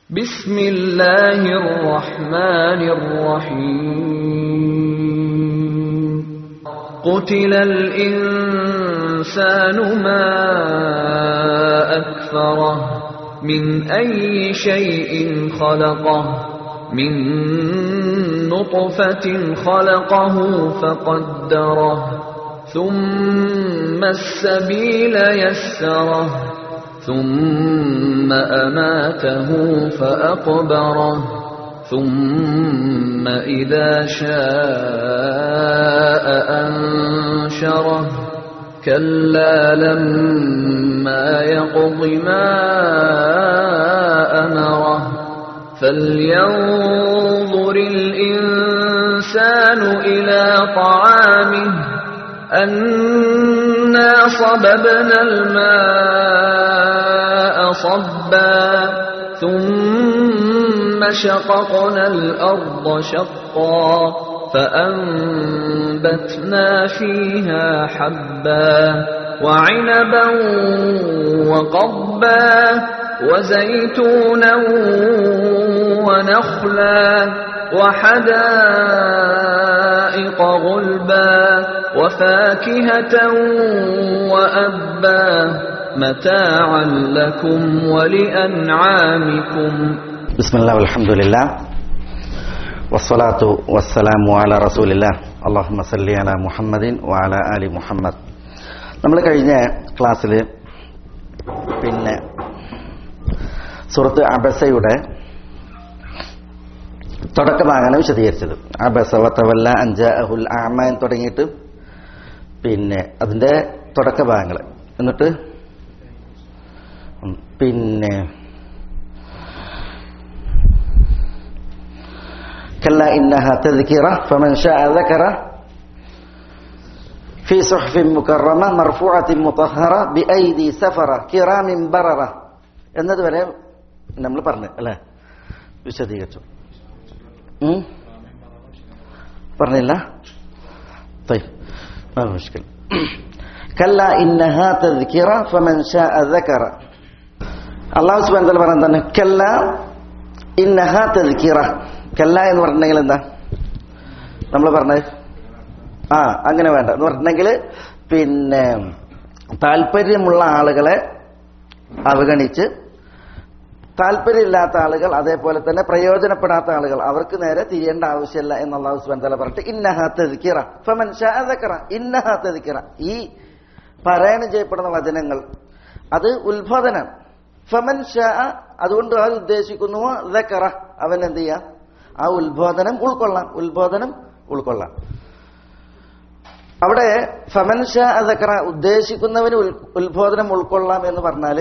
بسم الله الرحمن الرحيم قتل الإنسان ما أكفره من أي شيء خلقه من نطفة خلقه فقدره ثم السبيل يسره ثم أماته فأقبره ثم إذا شاء أنشره كلا لما يقض ما أمره فلينظر الإنسان إلى طعامه أنا صببنا الماء صبا ثم شققنا الأرض شقا فأنبتنا فيها حبا وعنبا وقضبا وزيتونا ونخلا وحدائق غلبا وفاكهة وأبا متاعا لكم ولأنعامكم بسم الله والحمد لله والصلاة والسلام على رسول الله اللهم صل على محمد وعلى آل محمد നമ്മൾ കഴിഞ്ഞ ക്ലാസ്സിൽ പിന്നെ സുഹൃത്ത് അബസയുടെ തുടക്ക ഭാഗമാണ് വിശദീകരിച്ചത് അബസ വത്തവല്ല അഞ്ച അഹുൽ ആമൻ തുടങ്ങിയിട്ട് പിന്നെ അതിന്റെ തുടക്ക ഭാഗങ്ങൾ എന്നിട്ട് പിന്നെ كلا إنها تذكرة فمن شاء ذكر في صحف مكرمة مرفوعة مطهرة بأيدي سفرة كرام بررة എന്നതുവരെ നമ്മൾ പറഞ്ഞു അല്ലേ വിശദീകരിച്ചു ഉം? പറഞ്ഞില്ല طيب ما في مشكلة كلا إنها تذكرة فمن شاء ذكر അള്ളാഹു സുബാൻ തല പറയാൻ തന്നെ കല്ല ഇന്നഹ തذكرة കല്ല എന്ന് പറഞ്ഞിട്ടുണ്ടെങ്കിൽ എന്താ നമ്മൾ പറഞ്ഞത് ആ അങ്ങനെ വേണ്ട എന്ന് പറഞ്ഞിട്ടുണ്ടെങ്കിൽ പിന്നെ താല്പര്യമുള്ള ആളുകളെ അവഗണിച്ച് താല്പര്യമില്ലാത്ത ആളുകൾ അതേപോലെ തന്നെ പ്രയോജനപ്പെടാത്ത ആളുകൾ അവർക്ക് നേരെ തിരിയേണ്ട ആവശ്യമില്ല എന്ന് അള്ളാഹു സുബാൻ തല പറഞ്ഞിട്ട് ഇന്നഹാത്തതിക്കിറ ഫമൻ ഷാദക്കറ ഇന്നഹാത്തതിക്കിറ ഈ പാരായണം ചെയ്യപ്പെടുന്ന വചനങ്ങൾ അത് ഉത്ബോധനാണ് ഫമൻ ഷാ അതുകൊണ്ട് അവർ ഉദ്ദേശിക്കുന്നു ദക്കറ അവൻ എന്ത് ചെയ്യാം ആ ഉത്ബോധനം ഉൾക്കൊള്ളാം ഉത്ബോധനം ഉൾക്കൊള്ളാം അവിടെ ഫമൻ ഷാ ദക്കറ ഉദ്ദേശിക്കുന്നവന് ഉൽ- ഉത്ബോധനം ഉൾക്കൊള്ളാം എന്ന് പറഞ്ഞാല്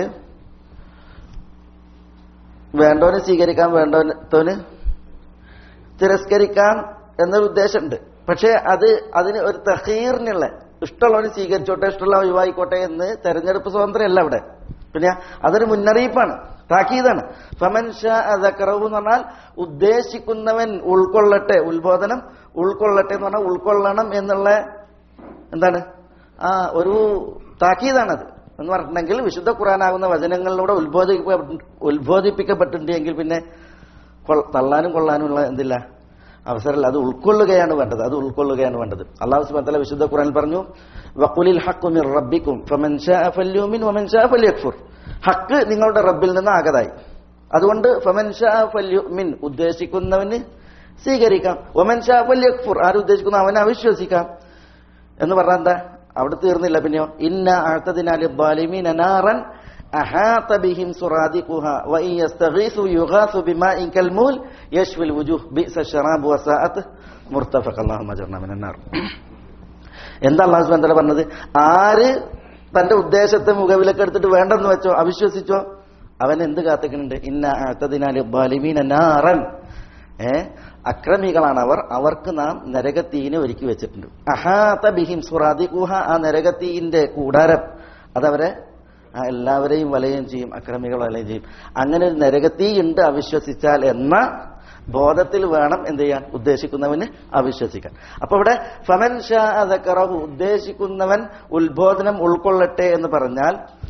വേണ്ടവന് സ്വീകരിക്കാം വേണ്ടവന് തിരസ്കരിക്കാം എന്നൊരു ഉദ്ദേശമുണ്ട് പക്ഷെ അത് അതിന് ഒരു തഹീറിനുള്ള ഇഷ്ടമുള്ളവന് സ്വീകരിച്ചോട്ടെ ഇഷ്ടമുള്ള ഒഴിവായിക്കോട്ടെ എന്ന് തെരഞ്ഞെടുപ്പ് സ്വാതന്ത്ര്യമല്ല അവിടെ പിന്നെ അതൊരു മുന്നറിയിപ്പാണ് താക്കീതാണ് ഫമൻ ഷാ അദക്കറവ് എന്ന് പറഞ്ഞാൽ ഉദ്ദേശിക്കുന്നവൻ ഉൾക്കൊള്ളട്ടെ ഉത്ബോധനം ഉൾക്കൊള്ളട്ടെ എന്ന് പറഞ്ഞാൽ ഉൾക്കൊള്ളണം എന്നുള്ള എന്താണ് ആ ഒരു താക്കീതാണത് എന്ന് പറഞ്ഞിട്ടുണ്ടെങ്കിൽ വിശുദ്ധ ഖുറാനാകുന്ന വചനങ്ങളിലൂടെ ഉത്ബോധിപ്പിക്ക ഉത്ബോധിപ്പിക്കപ്പെട്ടിട്ടുണ്ടെങ്കിൽ പിന്നെ കൊൾ- തള്ളാനും കൊള്ളാനുമുള്ള എന്തില്ല അവസരമില്ല അത് ഉൾക്കൊള്ളുകയാണ് വേണ്ടത് അത് ഉൾക്കൊള്ളുകയാണ് വേണ്ടത് അള്ളാഹു സുബ്ഹാനഹു വിശുദ്ധ ഖുറാൻ പറഞ്ഞു വഖുലിൽ ഹഖ്ഖു മിർ റബ്ബിക്കും ഫമൻ ശാഅ ഫല്യുമിൻ വമൻ ശാഅ ഫല്യക്ഫുർ ഹക്ക് നിങ്ങളുടെ റബ്ബിൽ നിന്ന് ആകതായി അതുകൊണ്ട് ഫമൻ ശാഅ ഫല്യുമിൻ ഉദ്ദേശിക്കുന്നവന് സ്വീകരിക്കാം വമൻ ശാഅ ഫല്യക്ഫുർ ആര് ഉദ്ദേശിക്കുന്നു അവനെ അവിശ്വസിക്കാം എന്ന് പറഞ്ഞാൽ എന്താ അവിടെ തീർന്നില്ല പിന്നെയോ ഇന്ന അഅതദിനാലി ളാലിമീന നാറൻ അഹാത ബിഹിം സുറാദിഖുഹ വഇൻ യസ്തഗീസു യുഗാസു ബിമാഇൻ കൽമൂൽ യശ്വിൽ വുജൂഹ് ബിഅസ ശറാബു വസാഅത്ത് മുർത്തഫഖ അല്ലാഹുമ്മ അജർനാ മിനൻ നാർ എന്താ അള്ളാഹു സുബ്ഹാനഹു വതആല പറഞ്ഞത് ആര് തന്റെ ഉദ്ദേശത്തെ മുഖവിലക്ക് എടുത്തിട്ട് വേണ്ടെന്ന് വെച്ചോ അവിശ്വസിച്ചോ അവൻ എന്ത് കാത്തിക്കുന്നുണ്ട് ഇന്ന അഅതദിനാലി ളാലിമീന നാറൻ ഏ അക്രമികളാണ് അവർ അവർക്ക് നാം നരകത്തീനെ ഒരുക്കി വെച്ചിട്ടുണ്ട് അഹാത ബിഹിം സുറാദിഖുഹ ആ നരകത്തീന്റെ കൂടാരം അതവരെ ആ എല്ലാവരെയും വലയം ചെയ്യും അക്രമികൾ വലയം ചെയ്യും അങ്ങനെ ഒരു നരകത്തീ ഉണ്ട് അവിശ്വസിച്ചാൽ എന്ന ബോധത്തിൽ വേണം എന്ത് ചെയ്യാൻ ഉദ്ദേശിക്കുന്നവന് അവിശ്വസിക്കാൻ അപ്പൊ ഇവിടെ ഫമൻ ഷാ അദക്കറഹു ഉദ്ദേശിക്കുന്നവൻ ഉത്ബോധനം ഉൾക്കൊള്ളട്ടെ എന്ന് പറഞ്ഞാൽ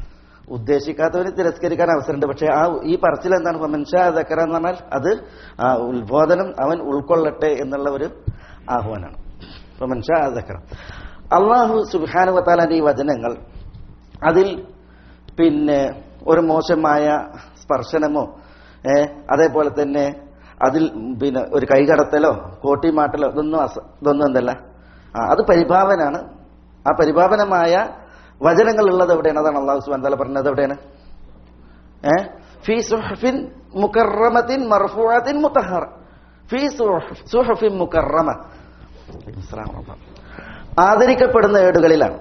ഉദ്ദേശിക്കാത്തവന് തിരസ്കരിക്കാൻ അവസരമുണ്ട് പക്ഷെ ആ ഈ പറച്ചിൽ എന്താണ് മനുഷ്യ ദക്കര എന്ന് പറഞ്ഞാൽ അത് ആ ഉത്ബോധനം അവൻ ഉൾക്കൊള്ളട്ടെ എന്നുള്ള ഒരു ആഹ്വാനാണ് ഇപ്പൊ മനുഷ്യ ദക്കര അള്ളാഹു സുബാനുവത്താലാന്റെ ഈ വചനങ്ങൾ അതിൽ പിന്നെ ഒരു മോശമായ സ്പർശനമോ ഏ അതേപോലെ തന്നെ അതിൽ പിന്നെ ഒരു കൈകടത്തലോ കോട്ടിമാട്ടലോ ഇതൊന്നും അസ ഇതൊന്നും എന്തല്ല ആ അത് പരിഭാവനാണ് ആ പരിഭാവനമായ വചനങ്ങൾ ഉള്ളത് എവിടെയാണ് അതാണ് അള്ളാഹു സുബാൻ തല പറഞ്ഞത് എവിടെയാണ് ഏ ഫി സുഹഫിൻ മുക്കറമത്തിൻ മർഫൂഅത്തിൻ മുത്തഹറ ഫി സുഹഫ്- സുഹഫിൻ മുക്കറമ ആദരിക്കപ്പെടുന്ന ഏടുകളിലാണ്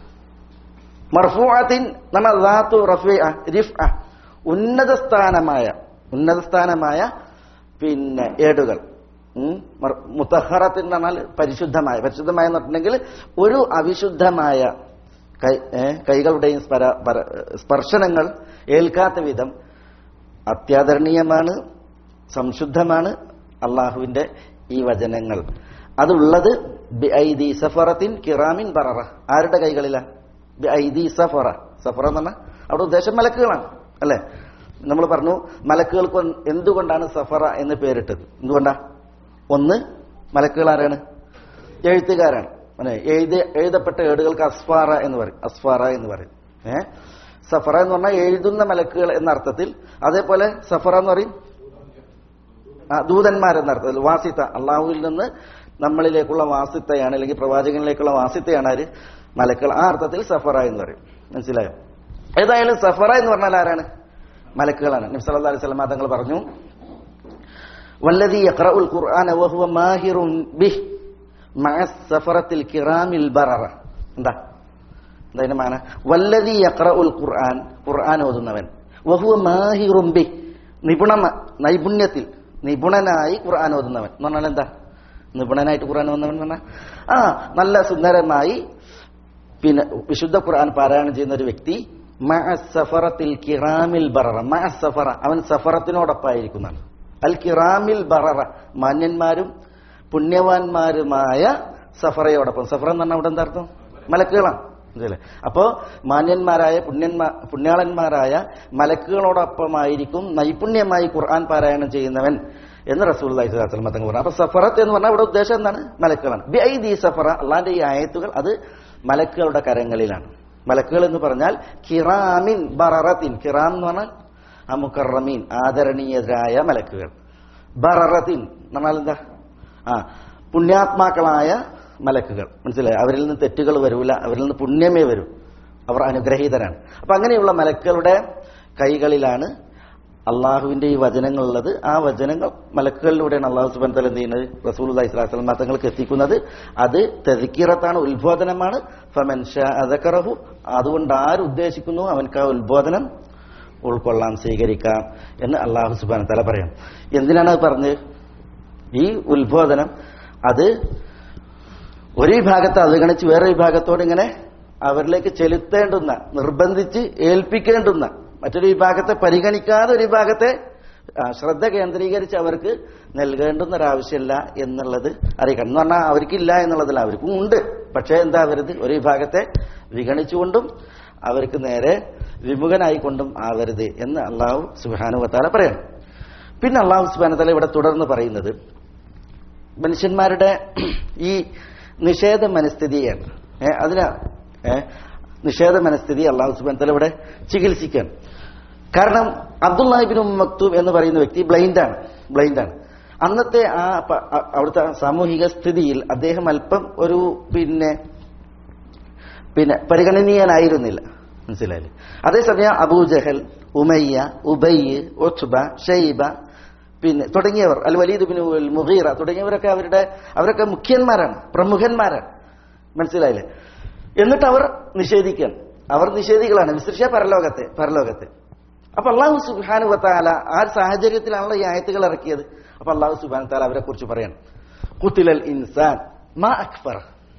മർഫൂഅത്തിൻ നമ്മ ദാത്തു റഫീഅ റിഫ്അ ഉന്നത സ്ഥാനമായ ഉന്നത സ്ഥാനമായ പിന്നെ ഏടുകൾ ഉം, മർ- മുത്തഹറത്തിൻ എന്ന് പറഞ്ഞാൽ പരിശുദ്ധമായ പരിശുദ്ധമായ എന്ന് പറഞ്ഞിട്ടുണ്ടെങ്കിൽ ഒരു അവിശുദ്ധമായ കൈ ഏ, കൈകളുടെയും സ്പര- പര- സ്പർശനങ്ങൾ ഏൽക്കാത്ത വിധം അത്യാദരണീയമാണ് സംശുദ്ധമാണ് അള്ളാഹുവിന്റെ ഈ വചനങ്ങൾ അതുള്ളത് ബി ഐദി സഫറത്തിൻ കിറാമിൻ ബററ ആരുടെ കൈകളിലാ ബി ഐദി സഫറ സഫറ എന്ന് പറഞ്ഞാൽ അവിടെ ഉദ്ദേശം മലക്കുകളാണ് അല്ലെ നമ്മൾ പറഞ്ഞു മലക്കുകൾക്ക് ഒന്ന് എന്തുകൊണ്ടാണ് സഫറ എന്ന് പേരിട്ടത് എന്തുകൊണ്ടാ ഒന്ന് മലക്കുകൾ ആരാണ് എഴുത്തുകാരാണ് അല്ലെ എഴുതി എഴുതപ്പെട്ട ഏടുകൾക്ക് അസ്ഫാറ എന്ന് പറയും അസ്ഫാറ എന്ന് പറയും ഏ സഫറ എന്ന് പറഞ്ഞാൽ എഴുതുന്ന മലക്കുകൾ എന്ന അർത്ഥത്തിൽ അതേപോലെ സഫറ എന്ന് പറയും ആ, ദൂതന്മാരെന്ന അർത്ഥത്തിൽ വാസിത്ത അള്ളാഹുവിൽ നിന്ന് നമ്മളിലേക്കുള്ള വാസിത്തയാണ് അല്ലെങ്കിൽ പ്രവാചകനിലേക്കുള്ള വാസിത്തയാണ് ആര് മലക്കൾ ആ അർത്ഥത്തിൽ സഫറ എന്ന് പറയും മനസ്സിലായോ ഏതായാലും സഫറ എന്ന് പറഞ്ഞാൽ ആരാണ് മലക്കുകളാണ് നബി സല്ലല്ലാഹു അലൈഹി വസല്ലം തങ്ങൾ പറഞ്ഞു വല്ലദി യഖറഉൽ ഖുർആന വഹുവ മാഹിറുൻ ബിഹ് മഅ സഫറത്തിൽ കിറാമിൽ ബററ എന്താ എന്താ അതിന്റെ മാന വല്ലദി യഖറഉൽ ഖുർആൻ ഖുർആൻ ഓതുന്നവൻ വഹുവ മാഹിറുൻ ബിഹ് നിപുണ നൈപുണ്യത്തിൽ നിപുണനായി ഖുർആൻ ഓതുന്നവൻ എന്ന് പറഞ്ഞാൽ എന്താ നിപുണനായിട്ട് ഖുർആൻ ഓതുന്നവൻ എന്ന് പറഞ്ഞാൽ ആ നല്ല സുന്ദരമായി പിന്നെ വിശുദ്ധ ഖുർആൻ പാരായണം ചെയ്യുന്ന ഒരു വ്യക്തി മഅ സഫറത്തിൽ കിറാമിൽ ബററ മഅ സഫറ അവൻ സഫറത്തിനോടൊപ്പമായിരിക്കുന്നതാണ് അൽ കിറാമിൽ ബററ മാന്യന്മാരും പുണ്യവാന്മാരുമായ സഫറയോടൊപ്പം സഫറ എന്ന് പറഞ്ഞാൽ അവിടെ എന്താ അർത്ഥം മലക്കുകളാണ് മനസ്സിലായില്ലേ? അപ്പോ മാന്യന്മാരായ പുണ്യന്മാ പുണ്യാളന്മാരായ മലക്കുകളോടൊപ്പമായിരിക്കും നൈപുണ്യമായി ഖുർആൻ പാരായണം ചെയ്യുന്നവൻ എന്ന് റസൂൽ തങ്ങൾ പറഞ്ഞു അപ്പൊ സഫറത്ത് എന്ന് പറഞ്ഞാൽ ഇവിടെ ഉദ്ദേശം എന്താണ് മലക്കുകളാണ് ബി ഐ ദി സഫറ അള്ളാന്റെ ഈ ആയത്തുകൾ അത് മലക്കുകളുടെ കരങ്ങളിലാണ് മലക്കുകൾ എന്ന് പറഞ്ഞാൽ കിറാമിൻ ബററത്തിൻ കിറാം എന്ന് പറഞ്ഞാൽ അമുക്കറമീൻ ആദരണീയരായ മലക്കുകൾ ബററത്തിൻ എന്ന് പറഞ്ഞാൽ എന്താ ആ പുണ്യാത്മാക്കളായ മലക്കുകൾ മനസ്സിലായി അവരിൽ നിന്ന് തെറ്റുകൾ വരൂല അവരിൽ നിന്ന് പുണ്യമേ വരൂ അവർ അനുഗ്രഹീതരാണ് അപ്പൊ അങ്ങനെയുള്ള മലക്കുകളുടെ കൈകളിലാണ് അള്ളാഹുവിന്റെ ഈ വചനങ്ങളുള്ളത് ആ വചനങ്ങൾ മലക്കുകളിലൂടെയാണ് അള്ളാഹു സുബൻ തല എന്ത് ചെയ്യുന്നത് റസൂൽ ഇസ്ലാസ്ലം മതങ്ങൾക്ക് എത്തിക്കുന്നത് അത് തെതിക്കിറത്താണ് ഉത്ബോധനമാണ് ഫമൻഷ അതക്കറഹു അതുകൊണ്ട് ആരുദ്ദേശിക്കുന്നു അവൻക്ക് ആ ഉത്ബോധനം ഉൾക്കൊള്ളാം സ്വീകരിക്കാം എന്ന് അള്ളാഹു സുബാൻ തല പറയാം എന്തിനാണ് അത് പറഞ്ഞത് ഈ ഉത്ബോധനം അത് ഒരു വിഭാഗത്തെ അവഗണിച്ച് വേറെ വിഭാഗത്തോട് ഇങ്ങനെ അവരിലേക്ക് ചെലുത്തേണ്ടുന്ന നിർബന്ധിച്ച് ഏൽപ്പിക്കേണ്ടുന്ന മറ്റൊരു വിഭാഗത്തെ പരിഗണിക്കാതെ ഒരു വിഭാഗത്തെ ആ, ശ്രദ്ധ കേന്ദ്രീകരിച്ച് അവർക്ക് നൽകേണ്ടുന്ന ഒരാവശ്യമില്ല എന്നുള്ളത് അറിയിക്കണം എന്ന് പറഞ്ഞാൽ അവർക്കില്ല എന്നുള്ളതല്ല അവർക്കും ഉണ്ട് പക്ഷേ എന്താ അവരത് ഒരു വിഭാഗത്തെ വിഗണിച്ചുകൊണ്ടും അവർക്ക് നേരെ വിമുഖനായിക്കൊണ്ടും ആവരുത് എന്ന് അള്ളാഹു സുബാനുവത്താല പറയണം പിന്നെ അള്ളാഹു സുബാനത്തല ഇവിടെ തുടർന്ന് പറയുന്നത് മനുഷ്യന്മാരുടെ ഈ നിഷേധ മനസ്ഥിതിയാണ് ഏ, അതിനാ ഏ, നിഷേധ മനസ്ഥിതി അള്ളാഹു സുബാൻ തല ഇവിടെ ചികിത്സിക്കാൻ കാരണം അബ്ദുല്ലാഹിബിൻ മക്തൂം എന്ന് പറയുന്ന വ്യക്തി ബ്ലൈൻഡാണ് ബ്ലൈൻഡാണ് അന്നത്തെ ആ പ- അ- അവിടുത്തെ സാമൂഹിക സ്ഥിതിയിൽ അദ്ദേഹം അല്പം ഒരു പിന്നെ പിന്നെ പരിഗണനീയനായിരുന്നില്ല മനസ്സിലായില്ലേ അതേസമയം അബൂജഹൽ ഉമയ്യ ഉബയ്യ് ഒച്ചുബ ഷൈബ പിന്നെ തുടങ്ങിയവർ അൽ വലീദ് ബിൻ ഉൽ മുഗീറ തുടങ്ങിയവരൊക്കെ അവരുടെ അവരൊക്കെ മുഖ്യന്മാരാണ് പ്രമുഖന്മാരാണ് മനസ്സിലായില്ലേ എന്നിട്ട് അവർ നിഷേധിക്കാൻ അവർ നിഷേധികളാണ് വിശേഷ പരലോകത്തെ പരലോകത്തെ അപ്പൊ അള്ളാഹു സുബാനു വത്താല ആ ഒരു സാഹചര്യത്തിലാണല്ലോ ഈ ആയത്തുകൾ ഇറക്കിയത് അപ്പൊ അള്ളാഹു സുബാൻ താല അവരെ കുറിച്ച് പറയണം കുത്തിലൽ ഇൻസാൻ മാ അക്ബർ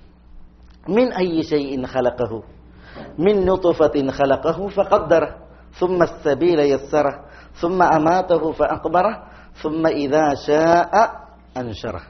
من أي شيء خلقه من نطفة خلقه فقدره ثم السبيل يسره ثم أماته فأقبره ثم إذا شاء أنشره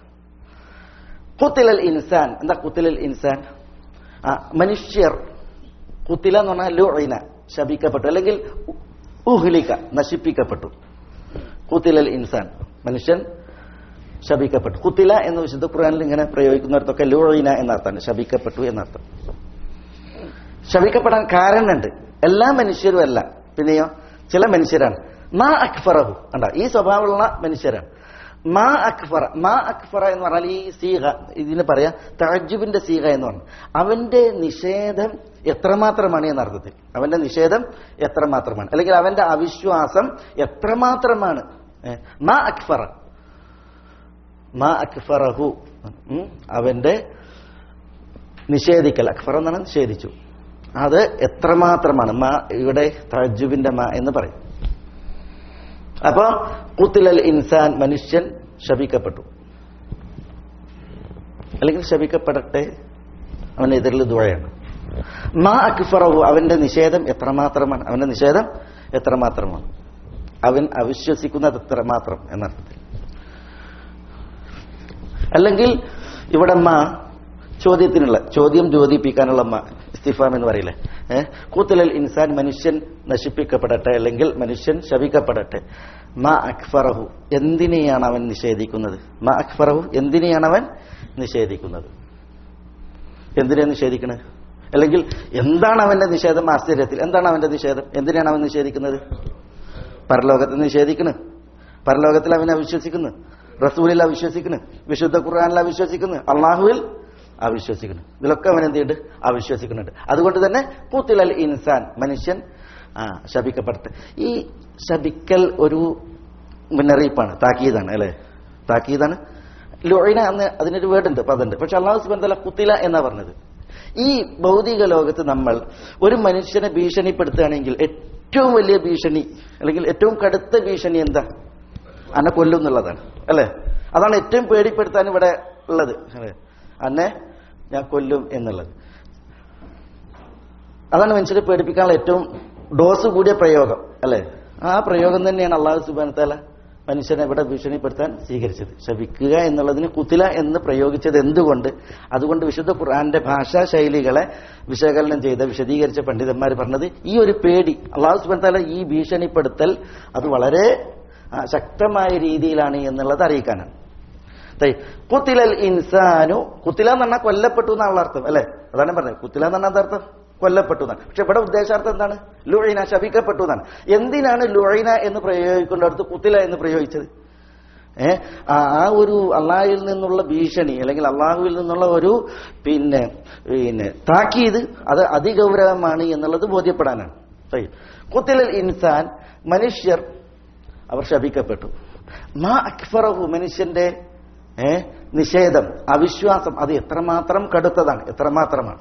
قتل الإنسان എന്താ قتل الإنسان ആ, മനുഷ്യർ കുത്തില എന്ന് പറഞ്ഞാൽ ലുഇന ശപിക്കപ്പെട്ടു അല്ലെങ്കിൽ ഉ- ഉഹ്ലിക നശിപ്പിക്കപ്പെട്ടു കുത്തിലൽ ഇൻസാൻ മനുഷ്യൻ ശപിക്കപ്പെട്ടു കുത്തില എന്ന് വിശുദ്ധ ഖുർആനിൽ ഇങ്ങനെ പ്രയോഗിക്കുന്നിടത്തൊക്കെ ലൂഴീന എന്നർത്ഥമാണ് ശപിക്കപ്പെട്ടു എന്നർത്ഥം ശപിക്കപ്പെടാൻ കാരണമുണ്ട് എല്ലാ മനുഷ്യരും അല്ല പിന്നെയോ ചില മനുഷ്യരാണ് മാ അക്ഫറഹു കണ്ട ഈ സ്വഭാവമുള്ള മനുഷ്യരാണ് മാ അക്ഫറ മാ അക്ഫറ എന്ന് പറഞ്ഞാൽ ഈ സീഹ ഇതിന് പറയാ തഅജ്ജുബിന്റെ സീഹ എന്ന് പറഞ്ഞു അവന്റെ നിഷേധം എത്രമാത്രമാണ് എന്ന അർത്ഥത്തിൽ അവന്റെ നിഷേധം എത്രമാത്രമാണ് അല്ലെങ്കിൽ അവന്റെ അവിശ്വാസം എത്രമാത്രമാണ് ഏ, മാ അക്ഫറ മാ അക്ഫറഹു ഉം, അവന്റെ നിഷേധിക്കൽ അക്ഫർ എന്നാണ് നിഷേധിച്ചു അത് എത്രമാത്രമാണ് മാ ഇവിടെ തജുബിന്റെ മാ എന്ന് പറയും അപ്പോ കുത്തിലൽ ഇൻസാൻ മനുഷ്യൻ ശപിക്കപ്പെട്ടു അല്ലെങ്കിൽ ശപിക്കപ്പെടട്ടെ അവനെതിരിൽ ദുഴയാണ് മാ അക്ഫറഹു അവന്റെ നിഷേധം എത്രമാത്രമാണ് അവന്റെ നിഷേധം എത്രമാത്രമാണ് അവൻ അവിശ്വസിക്കുന്നത് എത്രമാത്രം എന്നർത്ഥത്തിൽ അല്ലെങ്കിൽ ഇവിടെ മാ ചോദ്യത്തിനുള്ള ചോദ്യം ചോദിപ്പിക്കാനുള്ള മാ ഇസ്തിഫാം എന്ന് പറയില്ലേ ഏഹ് കൂത്തലൽ ഇൻസാൻ മനുഷ്യൻ നശിപ്പിക്കപ്പെടട്ടെ അല്ലെങ്കിൽ മനുഷ്യൻ ശപിക്കപ്പെടട്ടെ മാ അക്ഫറഹു എന്തിനെയാണ് അവൻ നിഷേധിക്കുന്നത് മാ അക്ഫറഹു എന്തിനെയാണ് അവൻ നിഷേധിക്കുന്നത് എന്തിനെ നിഷേധിക്കണത് അല്ലെങ്കിൽ എന്താണ് അവന്റെ നിഷേധം ആശ്ചര്യത്തിൽ എന്താണ് അവന്റെ നിഷേധം എന്തിനാണ് അവൻ നിഷേധിക്കുന്നത് പരലോകത്തെ നിഷേധിക്കുന്നു പരലോകത്തിൽ അവനെ അവിശ്വസിക്കുന്നു റസൂലിൽ അവിശ്വസിക്കുന്നു വിശുദ്ധ ഖുർആാനിൽ അവിശ്വസിക്കുന്നു അള്ളാഹുവിൽ അവിശ്വസിക്കുന്നു ഇതിലൊക്കെ അവൻ എന്ത് ചെയ്യുന്നുണ്ട് അവിശ്വസിക്കുന്നുണ്ട് അതുകൊണ്ട് തന്നെ കൂത്തിലൽ ഇൻസാൻ മനുഷ്യൻ ആ ശപിക്കപ്പെടട്ടെ ഈ ശപിക്കൽ ഒരു മുന്നറിയിപ്പാണ് താക്കീതാണ് അല്ലെ താക്കീതാണ് ലൊഴിന അന്ന് അതിനൊരു വേർഡുണ്ട് പദമുണ്ട് പക്ഷെ അള്ളാഹു സുബാൻ തല കുത്തില എന്നാ പറഞ്ഞത് ഈ ഭൗതിക ലോകത്ത് നമ്മൾ ഒരു മനുഷ്യനെ ഭീഷണിപ്പെടുത്തുകയാണെങ്കിൽ ഏറ്റവും വലിയ ഭീഷണി അല്ലെങ്കിൽ ഏറ്റവും കടുത്ത ഭീഷണി എന്താ അന്നെ കൊല്ലും എന്നുള്ളതാണ് അല്ലേ അതാണ് ഏറ്റവും പേടിപ്പെടുത്താൻ ഇവിടെ ഉള്ളത് അല്ലേ അന്നെ ഞാൻ കൊല്ലും എന്നുള്ളത് അതാണ് മനുഷ്യരെ പേടിപ്പിക്കാനുള്ള ഏറ്റവും ഡോസ് കൂടിയ പ്രയോഗം അല്ലേ ആ പ്രയോഗം തന്നെയാണ് അള്ളാഹു സുബാനത്താല മനുഷ്യനെ ഇവിടെ ഭീഷണിപ്പെടുത്താൻ സ്വീകരിച്ചത് ശപിക്കുക എന്നുള്ളതിന് കുത്തില എന്ന് പ്രയോഗിച്ചത് എന്തുകൊണ്ട് അതുകൊണ്ട് വിശുദ്ധ ഖുർആന്റെ ഭാഷാ ശൈലികളെ വിശകലനം ചെയ്ത വിശദീകരിച്ച പണ്ഡിതന്മാർ പറഞ്ഞത് ഈ ഒരു പേടി അള്ളാഹു സുബാനത്താല ഈ ഭീഷണിപ്പെടുത്തൽ അത് വളരെ ആ, ശക്തമായ രീതിയിലാണ് എന്നുള്ളത് അറിയിക്കാനാണ് തൈ കുത്തിലൽ ഇൻസാനു കുത്തില എന്ന് പറഞ്ഞാൽ കൊല്ലപ്പെട്ടു എന്നാണുള്ള അർത്ഥം അല്ലെ അതാണ് പറഞ്ഞത് കുത്തില എന്ന് പറഞ്ഞാൽ അർത്ഥം കൊല്ലപ്പെട്ടു എന്നാണ് പക്ഷെ ഇവിടെ ഉദ്ദേശാർത്ഥം എന്താണ് ലുഴൈന ശപിക്കപ്പെട്ടു എന്നാണ് എന്തിനാണ് ലുഴൈന എന്ന് പ്രയോഗിക്കേണ്ടടുത്ത് കുത്തില എന്ന് പ്രയോഗിച്ചത് ഏ ആ ആ ഒരു അള്ളാഹുവിൽ നിന്നുള്ള ഭീഷണി അല്ലെങ്കിൽ അള്ളാഹുവിൽ നിന്നുള്ള ഒരു പിന്നെ പിന്നെ താക്കീത് അത് അതിഗൗരവമാണ് എന്നുള്ളത് ബോധ്യപ്പെടാനാണ് തൈ കുത്തിലൽ ഇൻസാൻ മനുഷ്യർ അവർ ശപിക്കപ്പെട്ടു മാ അക്ഫറഹു മനുഷ്യന്റെ ഏ നിഷേധം അവിശ്വാസം അത് എത്രമാത്രം കടുത്തതാണ് എത്രമാത്രമാണ്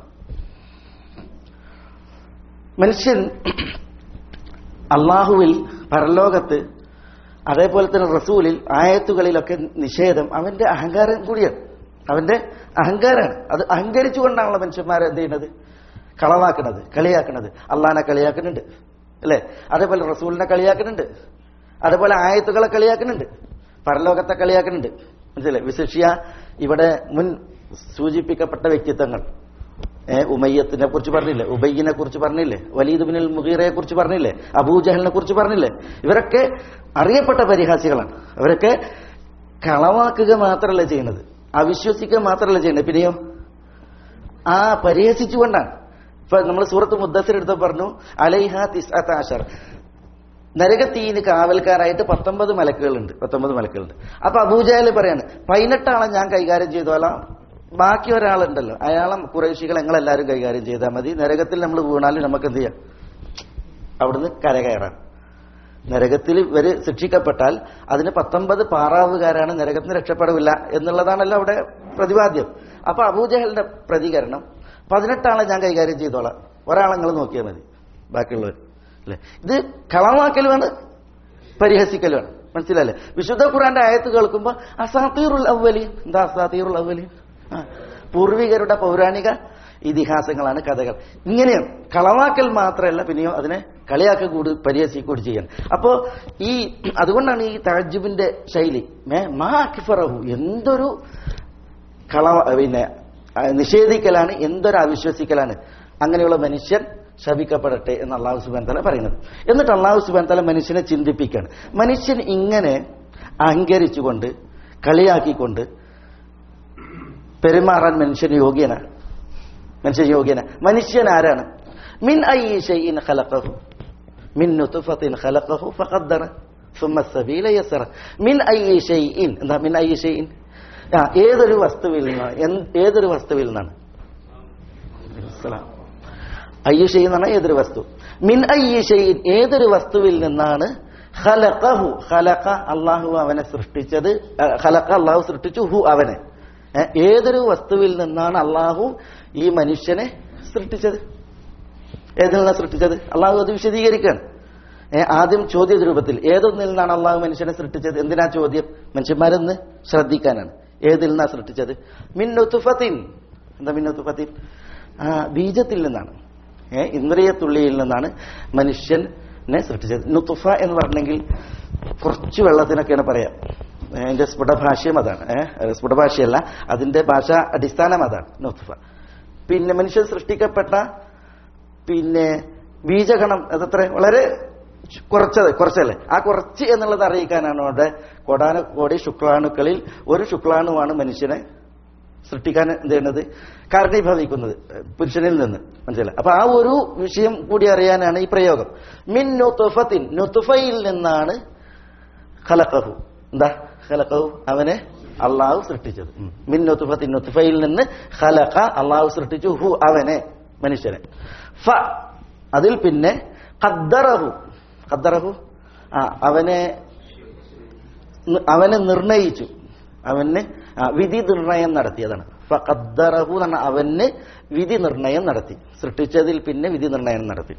മനുഷ്യൻ അള്ളാഹുവിൽ പരലോകത്ത് അതേപോലെ തന്നെ റസൂലിൽ ആയത്തുകളിലൊക്കെ നിഷേധം അവന്റെ അഹങ്കാരം കൂടിയാണ് അവന്റെ അഹങ്കാരമാണ് അത് അഹങ്കരിച്ചുകൊണ്ടാണല്ലോ മനുഷ്യന്മാരെ എന്ത് ചെയ്യുന്നത് കളവാക്കുന്നത് കളിയാക്കുന്നത് അള്ളാഹിനെ കളിയാക്കുന്നുണ്ട് അല്ലേ അതേപോലെ റസൂലിനെ കളിയാക്കുന്നുണ്ട് അതേപോലെ ആയത്തുകളെ കളിയാക്കുന്നുണ്ട് പരലോകത്തെ കളിയാക്കുന്നുണ്ട് മനസ്സിലായി വിശിഷ്യ ഇവിടെ മുൻ സൂചിപ്പിക്കപ്പെട്ട വ്യക്തിത്വങ്ങൾ ഏ ഉമയ്യത്തിനെ കുറിച്ച് പറഞ്ഞില്ലേ ഉബയ്യനെ കുറിച്ച് പറഞ്ഞില്ലേ വലീദ് ബിനിൽ മുഗീറയെ കുറിച്ച് പറഞ്ഞില്ലേ അബൂജഹലിനെ കുറിച്ച് പറഞ്ഞില്ലേ ഇവരൊക്കെ അറിയപ്പെട്ട പരിഹാസികളാണ് അവരൊക്കെ കളവാക്കുക മാത്രമല്ല ചെയ്യുന്നത് അവിശ്വസിക്കുക മാത്രമല്ല ചെയ്യുന്നത് പിന്നെയോ ആ പരിഹസിച്ചുകൊണ്ടാണ് ഇപ്പൊ നമ്മൾ സൂറത്ത് മുദ്ദസിർ എടുത്ത് പറഞ്ഞു അലൈഹ തിസ്അത്ത ആശർ നരകത്തീന് കാവൽക്കാരായിട്ട് പത്തൊമ്പത് മലക്കുകളുണ്ട് പത്തൊമ്പത് മലക്കുകളുണ്ട് അപ്പൊ അബൂജാല് പറയാണ് പതിനെട്ടാളെ ഞാൻ കൈകാര്യം ചെയ്തോളാം ബാക്കി ഒരാളുണ്ടല്ലോ അയാളെ കുറേശികൾ ഞങ്ങളെല്ലാവരും കൈകാര്യം ചെയ്താൽ മതി നരകത്തിൽ നമ്മൾ വീണാലും നമുക്ക് എന്ത് ചെയ്യാം അവിടുന്ന് കരകയറാം നരകത്തിൽ ഇവര് ശിക്ഷിക്കപ്പെട്ടാൽ അതിന് പത്തൊമ്പത് പാറാവുകാരാണ് നരകത്തിൽ നിന്ന് രക്ഷപ്പെടില്ല എന്നുള്ളതാണല്ലോ അവിടെ പ്രതിപാദ്യം അപ്പൊ അബൂജഹലിന്റെ പ്രതികരണം പതിനെട്ടാളെ ഞാൻ കൈകാര്യം ചെയ്തോളാം ഒരാളെ നിങ്ങൾ നോക്കിയാൽ മതി ബാക്കിയുള്ളവർ അല്ലെ ഇത് കളമാക്കലുമാണ് പരിഹസിക്കലുമാണ് മനസ്സിലല്ലേ വിശുദ്ധ ഖുറാന്റെ ആയത്ത് കേൾക്കുമ്പോൾ അസാത്തീറുൽ അവലി എന്താ അസാത്തീറുൽ അവലി ആ, പൂർവികരുടെ പൗരാണിക ഇതിഹാസങ്ങളാണ് കഥകൾ ഇങ്ങനെയാണ് കളവാക്കൽ മാത്രമല്ല പിന്നെയോ അതിനെ കളിയാക്ക കൂടി പരിഹസിക്കുക കൂടി ചെയ്യാൻ അപ്പോ ഈ അതുകൊണ്ടാണ് ഈ തഴജുബിന്റെ ശൈലി മേ മാ അക്ഫറഹു എന്തൊരു കളവ പിന്നെ ആ, നിഷേധിക്കലാണ് എന്തൊരു അവിശ്വസിക്കലാണ് അങ്ങനെയുള്ള മനുഷ്യൻ ശപിക്കപ്പെടട്ടെ എന്ന് അള്ളാഹു സുബാൻ തല പറയുന്നത് എന്നിട്ട് അള്ളാഹു സുബാൻ തല മനുഷ്യനെ ചിന്തിപ്പിക്കുകയാണ് മനുഷ്യൻ ഇങ്ങനെ അഹങ്കരിച്ചുകൊണ്ട് കളിയാക്കിക്കൊണ്ട് പെരുമാറാൻ മനുഷ്യന് യോഗ്യന മനുഷ്യൻ യോഗ്യന മനുഷ്യൻ ആരാണ് മിൻ ഐ ഷൈഇൻ ഖലഖഹു മിൻ നുത്ഫത്തിൻ ഖലഖഹു ഫഖദ്ദറ ثم السبيل يسر മിൻ ഐ ഷൈഇൻ എന്താ മിൻ ഐ ഷൈഇൻ ആ ഏതൊരു വസ്തുവിൽ നിന്നാണ് എന്ത്- ഏതൊരു വസ്തുവിൽ നിന്നാണ് അയ്യു ചെയ്യുന്ന ഏതൊരു വസ്തു മിൻ അയ്യ ഷെയ്ൻ ഏതൊരു വസ്തുവിൽ നിന്നാണ് ഖലഖഹു ഖലഖ അള്ളാഹു അവനെ സൃഷ്ടിച്ചത് അഹ് ഖലഖ അള്ളാഹു സൃഷ്ടിച്ചു ഹു അവനെ ഏ, ഏതൊരു വസ്തുവിൽ നിന്നാണ് അള്ളാഹു ഈ മനുഷ്യനെ സൃഷ്ടിച്ചത് ഏതിൽ നിന്നാണ് സൃഷ്ടിച്ചത് അള്ളാഹു അത് വിശദീകരിക്കുകയാണ് ഏ, ആദ്യം ചോദ്യ രൂപത്തിൽ ഏതൊന്നിൽ നിന്നാണ് അള്ളാഹു മനുഷ്യനെ സൃഷ്ടിച്ചത് എന്തിനാ ചോദ്യം മനുഷ്യന്മാരെന്ന് ശ്രദ്ധിക്കാനാണ് ഏതിൽ നിന്നാണ് സൃഷ്ടിച്ചത് മിന്നുത്തുഫത്തിൻ എന്താ മിന്നുത്തുഫത്തിൻ ആ ബീജത്തിൽ നിന്നാണ് ഏ, ഇന്ദ്രിയത്തുള്ളിയിൽ നിന്നാണ് മനുഷ്യനെ സൃഷ്ടിച്ചത് നുത്തുഫ എന്ന് പറഞ്ഞെങ്കിൽ കുറച്ച് വെള്ളത്തിനൊക്കെയാണ് പറയാം ഏ, അതിന്റെ സ്ഫുടഭാഷ്യം അതാണ് ഏഹ് സ്ഫുടഭാഷയല്ല അതിന്റെ ഭാഷ അടിസ്ഥാനം അതാണ് നുത്തുഫ പിന്നെ മനുഷ്യൻ സൃഷ്ടിക്കപ്പെട്ട പിന്നെ ബീജഗണം അതത്ര വളരെ ചു- കുറച്ചത് കുറച്ചല്ലേ ആ കുറച്ച് എന്നുള്ളത് അറിയിക്കാനാണ് അവിടെ കോടാന കോടി ശുക്ലാണുക്കളിൽ ഒരു ശുക്ലാണുവാണ് മനുഷ്യനെ സൃഷ്ടിക്കാൻ എന്ത് ചെയ്യുന്നത് കാരണീഭവിക്കുന്നത് ഏഹ് പുരുഷനിൽ നിന്ന് മനസ്സിലായി അപ്പൊ ആ ഒരു വിഷയം കൂടി അറിയാനാണ് ഈ പ്രയോഗം മിൻ നുത്തുഫത്തിൻ നുത്തുഫയിൽ നിന്നാണ് ഖലഖഹു എന്താ ഖലഖഹു അവനെ അള്ളാഹു സൃഷ്ടിച്ചത് ഉം. മിൻ നുത്തുഫത്തിൻ നുത്തുഫയിൽ നിന്ന് ഖലഖ അള്ളാഹു സൃഷ്ടിച്ചു ഹു അവനെ മനുഷ്യനെ ഫ അതിൽ പിന്നെ ഖദ്ദറഹു ഖദ്ദറഹു ആ അവനെ നി- അവനെ നിർണയിച്ചു അവന് ആ, വിധി നിർണയം നടത്തിയതാണ് ഫഖദ്ദറഹു എന്ന് പറഞ്ഞാൽ അവന് വിധി നിർണയം നടത്തി സൃഷ്ടിച്ചതിൽ പിന്നെ വിധി നിർണയം നടത്തി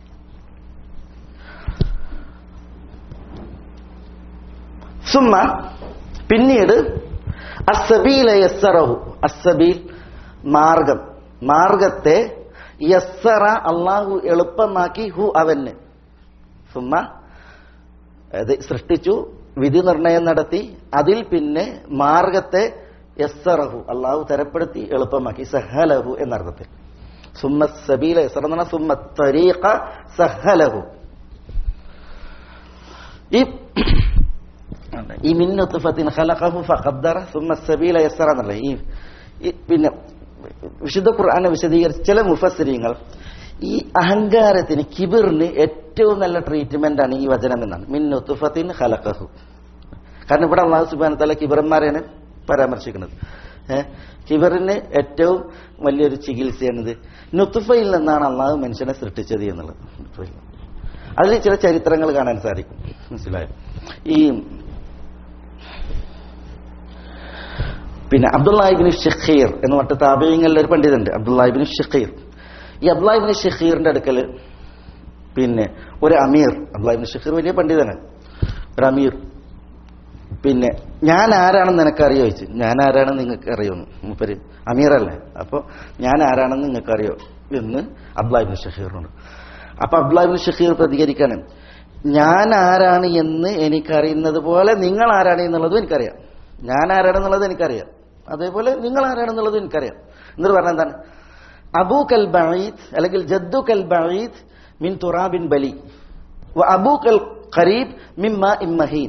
സുമ്മ പിന്നീട് അസബീല യസ്സറഹു അസബീൽ മാർഗം മാർഗത്തെ യസ്സറ അള്ളാഹു എളുപ്പമാക്കി ഹു അവന് സുമ്മ അത് സൃഷ്ടിച്ചു വിധി നിർണയം നടത്തി അതിൽ പിന്നെ മാർഗത്തെ യസ്സറഹു അള്ളാഹു തരപ്പെടുത്തി എളുപ്പമാക്കി സഹലഹു എന്നർത്ഥത്തിൽ സുമ്മ സബീല യസ്സറ എന്ന് പറഞ്ഞാൽ സുമ്മ തരീഖ സഹലഹു ഈ ഈ മിന്നുത്തുഫത്തിൻ ഖലഖഹു ഫഖദ്ദറ സുമ്മ സബീല യസ്സറ എന്നുള്ള ഈ ഈ പിന്നെ വിശുദ്ധ ഖുർആനെ വിശദീകരിച്ച ചില മുഫസ്സിരിങ്ങൾ ഈ അഹങ്കാരത്തിന് കിബിറിന് ഏറ്റവും നല്ല ട്രീറ്റ്മെന്റ് ആണ് ഈ വചനം എന്നാണ് മിന്നുത്തുഫത്തിൻ ഖലഖഹു കാരണം ഇവിടെ അള്ളാഹു സുബാന തല കിബറന്മാരെയാണ് പരാമർശിക്കുന്നത് ഏഹ് കിബറിന് ഏറ്റവും വലിയൊരു ചികിത്സയാണിത് നുത്തുഫയിൽ നിന്നാണ് അള്ളാഹു മനുഷ്യനെ സൃഷ്ടിച്ചത് എന്നുള്ളത് നുത്ഫയിൽ. അതിൽ ചില ചരിത്രങ്ങൾ കാണാൻ സാധിക്കും മനസ്സിലായോ ഈ പിന്നെ അബ്ദുല്ലാഹിബിന് ഷഖീർ എന്ന് പറഞ്ഞിട്ട് താപീയങ്ങളിൽ ഒരു പണ്ഡിതണ്ട് അബ്ദുല്ലാഹിബിന് ഷഖീർ ഈ അബ്ദുല്ലാഹിബിന് ഷഖീറിന്റെ അടുക്കൽ പിന്നെ ഒരു അമീർ അബ്ദുല്ലാഹിബിന് ഷഖീർ വലിയ പണ്ഡിതനാണ് ഒരു അമീർ പിന്നെ ഞാൻ ആരാണെന്ന് നിനക്കറിയോ ചോദിച്ചു ഞാൻ ആരാണെന്ന് നിങ്ങൾക്ക് അറിയുമെന്ന് മൂപ്പര് അമീറല്ലേ അപ്പോൾ ഞാൻ ആരാണെന്ന് നിങ്ങൾക്കറിയോ എന്ന് അബ്ദുല്ലാഹിബിൻ ഷഹീറിനോട് അപ്പൊ അബ്ദുല്ലാഹിബിൻ ഷഹീർ പ്രതികരിക്കാണ് ഞാൻ ആരാണ് എന്ന് എനിക്കറിയുന്നത് പോലെ നിങ്ങൾ ആരാണ് എന്നുള്ളതും എനിക്കറിയാം ഞാൻ ആരാണെന്നുള്ളത് എനിക്കറിയാം അതേപോലെ നിങ്ങൾ ആരാണെന്നുള്ളതും എനിക്കറിയാം എന്നിട്ട് പറഞ്ഞ എന്താണ് അബൂ കൽ ബഈദ് അല്ലെങ്കിൽ ജദ്ദു കൽ ബഈദ് മിൻ തുറാബിൻ ബലി വ അബൂ കൽ ഖരീബ് മിമ്മ ഇമ്മഹീൻ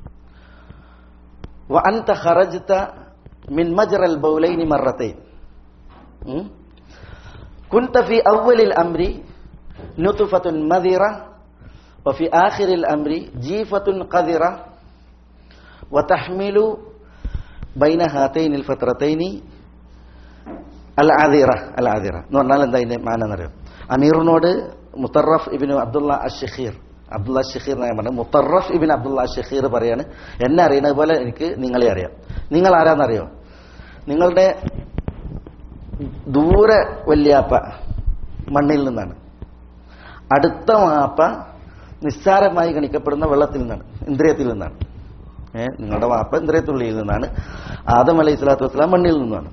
وأنت خرجت من مجرى البولين مرتين م? كنت في أول الأمر نطفة مذرة وفي آخر الأمر جيفة قذرة وتحمل بين هاتين الفترتين العذرة العذرة എന്ന് പറഞ്ഞാൽ എന്താ ഇതിന്റെ മാനം എന്നറിയാം അമീറിനോട് മുത്തറഫ് ഇബിനു അബ്ദുള്ള അഷഖീർ അബ്ദുള്ള ഷഹീർ ഞാൻ പറഞ്ഞു മുത്തറഫ് ഇബിൻ അബ്ദുള്ള ഷഹീർ പറയാണ് എന്നെ അറിയുന്നത് പോലെ എനിക്ക് നിങ്ങളെ അറിയാം നിങ്ങൾ ആരാന്നറിയോ നിങ്ങളുടെ ദൂരെ വല്യാപ്പ മണ്ണിൽ നിന്നാണ് അടുത്ത മാപ്പ നിസ്സാരമായി ഗണിക്കപ്പെടുന്ന വെള്ളത്തിൽ നിന്നാണ് ഇന്ദ്രിയത്തിൽ നിന്നാണ് ഏ നിങ്ങളുടെ വാപ്പ ഇന്ദ്രിയത്തുള്ളിയിൽ നിന്നാണ് ആദം അലൈഹി സ്വലാത്തു വസ്സലാം മണ്ണിൽ നിന്നാണ്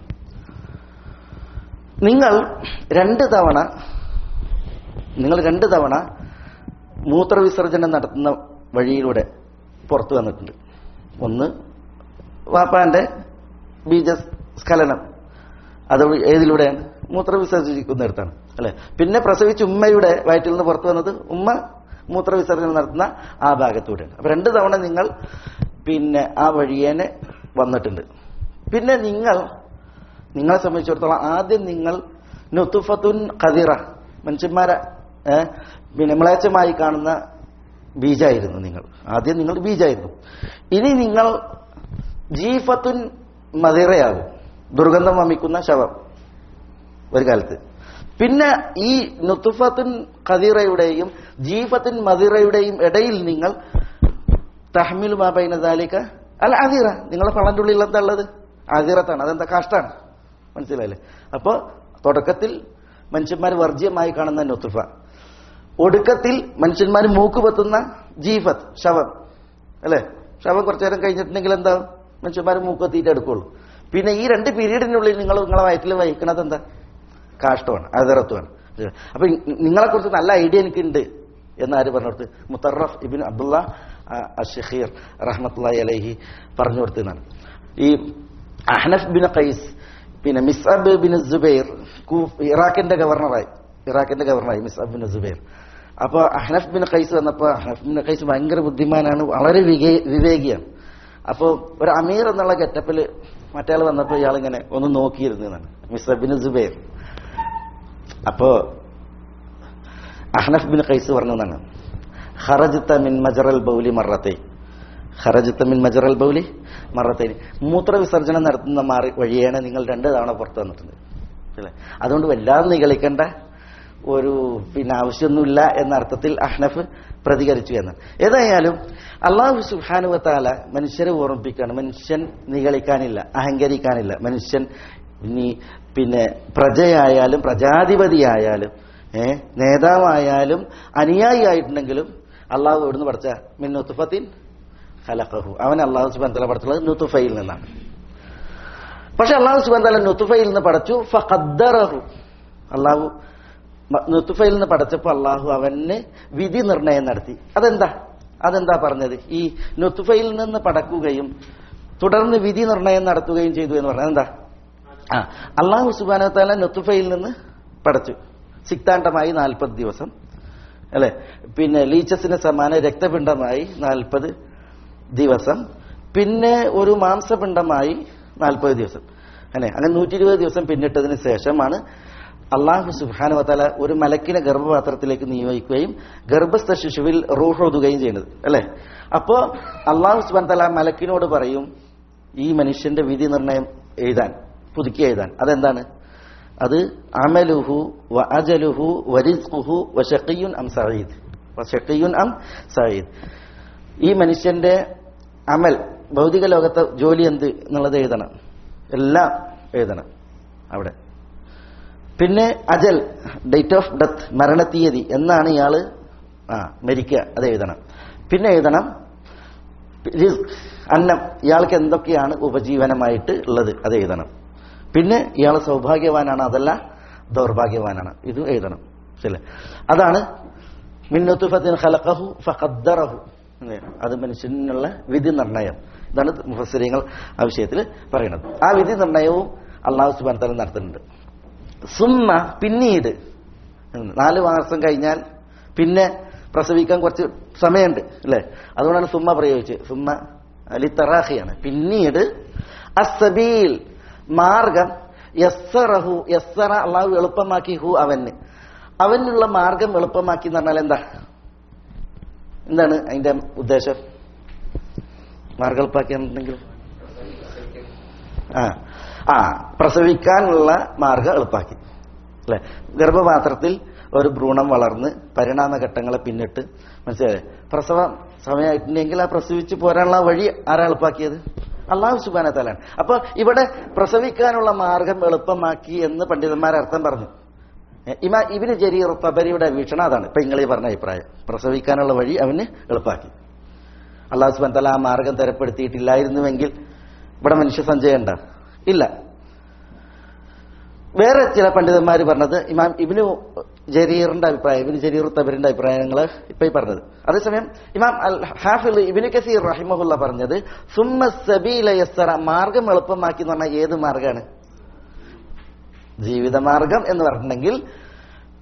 നിങ്ങൾ രണ്ട് തവണ നിങ്ങൾ രണ്ട് തവണ മൂത്രവിസർജനം നടത്തുന്ന വഴിയിലൂടെ പുറത്തു വന്നിട്ടുണ്ട് ഒന്ന് വാപ്പാന്റെ ബീജസ്ഖലനം അത് ഏതിലൂടെയാണ് മൂത്രവിസർജിക്കുന്നിടത്താണ് അല്ലെ പിന്നെ പ്രസവിച്ച് ഉമ്മയുടെ വയറ്റിൽ നിന്ന് പുറത്തു വന്നത് ഉമ്മ മൂത്രവിസർജനം നടത്തുന്ന ആ ഭാഗത്തൂടെയാണ് അപ്പൊ രണ്ട് തവണ നിങ്ങൾ പിന്നെ ആ വഴിയേനെ വന്നിട്ടുണ്ട് പിന്നെ നിങ്ങൾ നിങ്ങളെ സംബന്ധിച്ചിടത്തോളം ആദ്യം നിങ്ങൾ നുത്തുഫത്തുൻ ഖദിറ മനുഷ്യന്മാരെ ഏ, പിന്നെ മ്ലേച്ഛമായി കാണുന്ന ബീജായിരുന്നു നിങ്ങൾ ആദ്യം നിങ്ങൾ ബീജായിരുന്നു ഇനി നിങ്ങൾ ജീഫത്തുൻ മതിറയാകും ദുർഗന്ധം വമിക്കുന്ന ശവം ഒരു കാലത്ത് പിന്നെ ഈ നുത്തുഫത്തുൻ ഖദീറയുടെയും ജീഫത്തുൻ മദിറയുടെയും ഇടയിൽ നിങ്ങൾ തഹ്മിൽ മാബൈനദാലിക അല്ല ആദിറ നിങ്ങളെ പള്ളന്റെ ഉള്ളിൽ എന്താ ഉള്ളത് ആദിറത്താണ് അതെന്താ കാഷ്ടാണ് മനസ്സിലായില്ലേ അപ്പോ തുടക്കത്തിൽ മനുഷ്യന്മാർ വർജ്യമായി കാണുന്ന നുത്തുഫ ഒടുക്കത്തിൽ മനുഷ്യന്മാർ മൂക്ക് പൊത്തുന്ന ജീഫത്ത് ശവം അല്ലേ ശവം കുറച്ചു നേരം കഴിഞ്ഞിട്ടുണ്ടെങ്കിൽ എന്താ മനുഷ്യന്മാർ മൂക്ക് പൊത്തിയിട്ട് എടുക്കുള്ളൂ പിന്നെ ഈ രണ്ട് പീരീഡിനുള്ളിൽ നിങ്ങൾ നിങ്ങളെ വയറ്റിൽ വഹിക്കണത് എന്താ കാഷ്ടമാണ് അതിറത്തുമാണ് അപ്പൊ നിങ്ങളെ കുറിച്ച് നല്ല ഐഡിയ എനിക്കുണ്ട് എന്ന് ആര് പറഞ്ഞു കൊടുത്ത് മുത്തറഫ് ഇബിൻ അബ്ദുള്ള അഷീർ റഹ്മത്തുള്ളി അലൈഹി പറഞ്ഞു കൊടുത്തതാണ് ഈ അഹ്നഫ് ബിൻ ഖൈസ് പിന്നെ മിസ്അബ് ബിൻ സുബൈർ കൂ- ഇറാഖിന്റെ ഗവർണറായി ഇറാഖിന്റെ ഗവർണറായി മിസ്അബ് ബിൻ സുബൈർ അപ്പൊ അഹ്നഫ് ബിൻ ഖൈസ് വന്നപ്പോ അഹ്നഫ് ബിൻ ഖൈസ് ഭയങ്കര ബുദ്ധിമാനാണ് വളരെ വികേ- വിവേകിയാണ് അപ്പോ ഒരു അമീർ എന്നുള്ള ഗെറ്റപ്പിൽ മറ്റയാൾ വന്നപ്പോ ഇയാൾ ഇങ്ങനെ ഒന്ന് നോക്കിയിരുന്നു എന്നാണ് മിസ്അബ് ബിൻ സുബൈർ അപ്പോ അഹ്നഫ് ബിൻ ഖൈസ് പറഞ്ഞതാണ് ഖറജ്ത മിൻ മജറൽ ബൗലി മറത്തെ ഖറജ്ത മിൻ മജറൽ ബൗലി മറത്തെ മൂത്ര വിസർജനം നടത്തുന്ന മാറി വഴിയാണ് നിങ്ങൾ രണ്ട് തവണ പുറത്തു വന്നിട്ടുണ്ട് അല്ലേ അതുകൊണ്ട് വല്ലാതെ നിഗളിക്കേണ്ട ഒരു പിന്നെ ആവശ്യമൊന്നുമില്ല എന്ന അർത്ഥത്തിൽ അഹ്നഫ് പ്രതികരിച്ചു എന്ന് ഏതായാലും അള്ളാഹു സുഹാനുവത്താല മനുഷ്യരെ ഓർമ്മിപ്പിക്കുകയാണ് മനുഷ്യൻ നിഗളിക്കാനില്ല അഹങ്കരിക്കാനില്ല മനുഷ്യൻ ഇനി പിന്നെ പ്രജയായാലും പ്രജാധിപതിയായാലും ഏ നേതാവായാലും അനുയായി ആയിട്ടുണ്ടെങ്കിലും അള്ളാഹു എവിടുന്ന് പഠിച്ച മിൻ നുത്തുഫത്തിൻ ഖലഖഹു അവൻ അള്ളാഹു സുബാൻ തല പഠിച്ചുള്ളത് നുത്തുഫയിൽ നിന്നാണ് പക്ഷെ അള്ളാഹു സുബാൻ തല നുത്തുഫയിൽ നിന്ന് പഠിച്ചു ഫഖദ്ദറഹു അള്ളാഹു മ- നുത്തുഫയിൽ നിന്ന് പഠിച്ചപ്പോൾ അള്ളാഹു അവന് വിധി നിർണയം നടത്തി അതെന്താ അതെന്താ പറഞ്ഞത് ഈ നുത്തുഫയിൽ നിന്ന് പടക്കുകയും തുടർന്ന് വിധി നിർണയം നടത്തുകയും ചെയ്തു എന്ന് പറഞ്ഞത് എന്താ ആ അള്ളാഹു സുബാനത്താല നുത്തുഫയിൽ നിന്ന് പടച്ചു സിക്താണ്ഡമായി നാൽപ്പത് ദിവസം അല്ലെ പിന്നെ ലീച്ചസിന് സമാന രക്തപിണ്ഡമായി നാൽപ്പത് ദിവസം പിന്നെ ഒരു മാംസപിണ്ഡമായി നാൽപ്പത് ദിവസം അല്ലെ അങ്ങനെ നൂറ്റി ഇരുപത് ദിവസം പിന്നിട്ടതിന് ശേഷമാണ് അള്ളാഹു സുബാനുവത്തല ഒരു മലക്കിനെ ഗർഭപാത്രത്തിലേക്ക് നിയോഗിക്കുകയും ഗർഭസ്ഥ ശിശുവിൽ റൂഹൊതുകയും ചെയ്യുന്നത് അല്ലെ അപ്പോ അള്ളാഹു സുബാൻ തല മലക്കിനോട് പറയും ഈ മനുഷ്യന്റെ വിധി നിർണയം എഴുതാൻ പുതുക്കി എഴുതാൻ അതെന്താണ് അത് അമലുഹു വ അജലുഹു വരിസ്ഖുഹു വശഖിയുൻ അം സഈദ് വശഖിയുൻ അം സഈദ് ഈ മനുഷ്യന്റെ അമൽ ഭൗതിക ലോകത്തെ ജോലി എന്ത് എന്നുള്ളത് എഴുതണം എല്ലാം എഴുതണം അവിടെ പിന്നെ അജൽ ഡേറ്റ് ഓഫ് ഡെത്ത് മരണത്തീയതി എന്നാണ് ഇയാള് ആ മരിക്കുക അത് എഴുതണം പിന്നെ എഴുതണം റിസ്ക് അന്നം ഇയാൾക്ക് എന്തൊക്കെയാണ് ഉപജീവനമായിട്ട് ഉള്ളത് അത് എഴുതണം പിന്നെ ഇയാൾ സൗഭാഗ്യവാനാണ് അതല്ല ദൗർഭാഗ്യവാനാണ് ഇത് എഴുതണം ശരി അതാണ് മിന്നുത്തുഫത്തിൻ ഖലഖഹു ഫഖദ്ദറഹു എന്ന്. അത് മനുഷ്യനുള്ള വിധി നിർണയം ഇതാണ് മുഫസ്സിരിങ്ങൾ ആ വിഷയത്തിൽ പറയുന്നത് ആ വിധി നിർണയവും അള്ളാഹു സുബാൻ തല നടത്തുന്നുണ്ട് സുമ്മ പിന്നീട് നാല് മാസം കഴിഞ്ഞാൽ പിന്നെ പ്രസവിക്കാൻ കുറച്ച് സമയമുണ്ട് അല്ലേ അതുകൊണ്ടാണ് സുമ്മ പ്രയോഗിച്ചത് സുമ്മ അലിത്തറാഹിയാണ് പിന്നീട് അസബീൽ മാർഗം യസ്സറഹു യസ്സറ അള്ളാഹു എളുപ്പമാക്കി ഹു അവന് അവനുള്ള മാർഗം എളുപ്പമാക്കി എന്ന് പറഞ്ഞാൽ എന്താ എന്താണ് അതിന്റെ ഉദ്ദേശം മാർഗം എളുപ്പാക്കിയിട്ടുണ്ടെങ്കിൽ ആ ആ പ്രസവിക്കാനുള്ള മാർഗം എളുപ്പാക്കി അല്ലെ ഗർഭപാത്രത്തിൽ ഒരു ഭ്രൂണം വളർന്ന് പരിണാമഘട്ടങ്ങളെ പിന്നിട്ട് മനസ്സിലായേ പ്രസവ സമയമായിട്ടുണ്ടെങ്കിൽ ആ പ്രസവിച്ച് പോരാനുള്ള വഴി ആരാ എളുപ്പാക്കിയത് അള്ളാഹു സുബാന തലാണ് അപ്പൊ ഇവിടെ പ്രസവിക്കാനുള്ള മാർഗം എളുപ്പമാക്കി എന്ന് പണ്ഡിതന്മാർ അർത്ഥം പറഞ്ഞു ഏ, ഇമാ ഇബിന് ജരീർ തബരിയുടെ വീക്ഷണം അതാണ് ഇപ്പൊ നിങ്ങൾ ഈ പറഞ്ഞ അഭിപ്രായം പ്രസവിക്കാനുള്ള വഴി അവന് എളുപ്പാക്കി അള്ളാഹു സുബാൻ തല ആ മാർഗം തരപ്പെടുത്തിയിട്ടില്ലായിരുന്നുവെങ്കിൽ ഇവിടെ മനുഷ്യ സഞ്ചയണ്ട ഇല്ല വേറെ ചില പണ്ഡിതന്മാർ പറഞ്ഞത് ഇമാം ഇബിനു ജരീറിന്റെ അഭിപ്രായം ഇബിന് ജരീർ തബരിന്റെ അഭിപ്രായങ്ങൾ ഇപ്പൊ ഈ പറഞ്ഞത് അതേസമയം ഇമാം അൽ ഹാഫിൽ ഇബിന് കസീർ റഹിമഹുല്ല പറഞ്ഞത് സുമ്മ സബീല യസ്സറ മാർഗം എളുപ്പമാക്കി എന്ന് പറഞ്ഞാൽ ഏത് മാർഗമാണ് ജീവിതമാർഗം എന്ന് പറഞ്ഞിട്ടുണ്ടെങ്കിൽ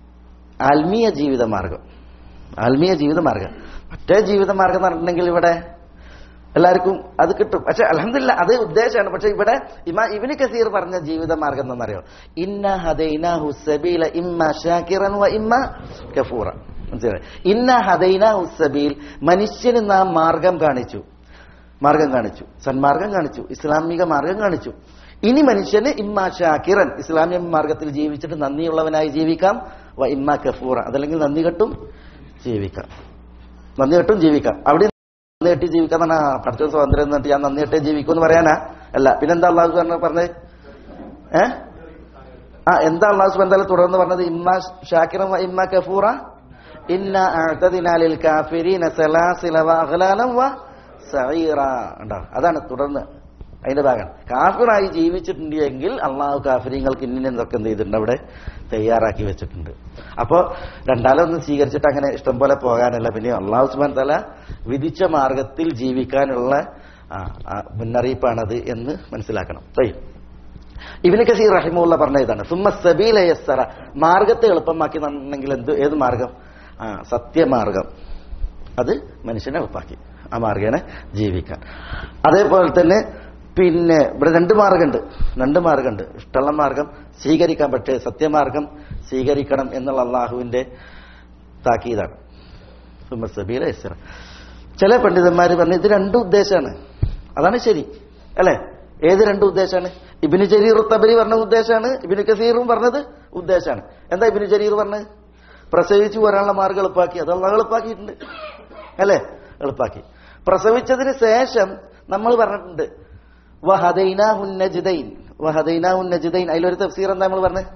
ആത്മീയ ജീവിത മാർഗം ആത്മീയ ജീവിത മാർഗം മറ്റേ ജീവിത മാർഗം എന്ന് പറഞ്ഞിട്ടുണ്ടെങ്കിൽ ഇവിടെ എല്ലാവർക്കും അത് കിട്ടും പക്ഷെ അലഹമില്ല അത് ഉദ്ദേശമാണ് പക്ഷെ ഇവിടെ ഇമാ ഇബിന് കസീർ പറഞ്ഞ ജീവിത മാർഗം എന്താണെന്നറിയോ ഇന്ന ഹദൈനാഹു സബീല ഇമ്മ ഷാക്കിറൻ വ ഇമ്മ കഫൂറ മനസ്സിലായി ഇന്ന ഹദൈനാഹു സബീൽ മനുഷ്യന് നാം മാർഗം കാണിച്ചു മാർഗം കാണിച്ചു സന്മാർഗം കാണിച്ചു ഇസ്ലാമിക മാർഗം കാണിച്ചു ഇനി മനുഷ്യന് ഇമ്മ ഷാക്കിറൻ ഇസ്ലാമിക മാർഗത്തിൽ ജീവിച്ചിട്ട് നന്ദിയുള്ളവനായി ജീവിക്കാം വ ഇമ്മ കഫൂറ അതല്ലെങ്കിൽ നന്ദി കെട്ടും ജീവിക്കാം നന്ദി കെട്ടും ജീവിക്കാം അവിടെ നന്ദി കെട്ടി ജീവിക്കാൻ പറഞ്ഞാ പഠിച്ച സ്വാതന്ത്ര്യം എന്നിട്ട് ഞാൻ നന്ദി കെട്ടേ ജീവിക്കും എന്ന് പറയാനാ അല്ല പിന്നെന്താ അള്ളാഹു പറഞ്ഞ പറഞ്ഞത് ഏ ആ എന്താ അള്ളാഹു സുബാൻ തുടർന്ന് പറഞ്ഞത് ഇമ്മ ഷാക്കിറൻ വ ഇമ്മ കഫൂറ ഇന്ന അഅ്തദിനാലിൽ കാഫിരീന സലാസില വ അഗ്ലാലം വ സഈറ ഉണ്ടോ അതാണ് തുടർന്ന് അതിന്റെ ഭാഗം കാഫിറായി ജീവിച്ചിട്ടുണ്ട് എങ്കിൽ അള്ളാഹു കാഫിരിങ്ങൾക്ക് ഇന്നിനെ എന്തൊക്കെ എന്ത് ചെയ്തിട്ടുണ്ട് അവിടെ തയ്യാറാക്കി വെച്ചിട്ടുണ്ട് അപ്പോ രണ്ടാലൊന്നും സ്വീകരിച്ചിട്ട് അങ്ങനെ ഇഷ്ടം പോലെ പോകാനല്ല പിന്നെ അള്ളാഹു സുബാൻ തല വിധിച്ച മാർഗത്തിൽ ജീവിക്കാനുള്ള ആ, ആ, മുന്നറിയിപ്പാണത് എന്ന് മനസ്സിലാക്കണം തയ്യ ഇബിന് കസീർ റഹിമുള്ള പറഞ്ഞ ഇതാണ് സുമ്മ സബീല യസ്സറ മാർഗത്തെ എളുപ്പമാക്കി എന്നുണ്ടെങ്കിൽ എന്ത് ഏത് മാർഗം ആ സത്യമാർഗം അത് മനുഷ്യനെ എളുപ്പാക്കി ആ മാർഗേന ജീവിക്കാൻ അതേപോലെ തന്നെ പിന്നെ ഇവിടെ രണ്ട് മാർഗമുണ്ട് രണ്ട് മാർഗമുണ്ട് ഇഷ്ടമുള്ള മാർഗം സ്വീകരിക്കാൻ പക്ഷേ സത്യമാർഗം സ്വീകരിക്കണം എന്നുള്ള അള്ളാഹുവിന്റെ താക്കീതാണ് സുമ്മ സബീല യസ്സറ ചില പണ്ഡിതന്മാർ പറഞ്ഞു ഇത് രണ്ടും ഉദ്ദേശമാണ് അതാണ് ശരി അല്ലെ ഏത് രണ്ട് ഉദ്ദേശമാണ് ഇബിന് ജരീർ തബരി പറഞ്ഞ ഉദ്ദേശമാണ് ഇബിന് കസീറും പറഞ്ഞത് ഉദ്ദേശമാണ് എന്താ ഇബിന് ജരീർ പറഞ്ഞത് പ്രസവിച്ചു വരാനുള്ള മാർഗം എളുപ്പാക്കി അത് അള്ളാഹ് എളുപ്പാക്കിയിട്ടുണ്ട് അല്ലേ എളുപ്പാക്കി പ്രസവിച്ചതിന് ശേഷം നമ്മൾ പറഞ്ഞിട്ടുണ്ട് വഹദൈന ഹുന്നജിദൈൻ വഹദൈന ഹുന്നജിദൈൻ അതിലൊരു തഫ്സീർ എന്താ നമ്മൾ പറഞ്ഞത്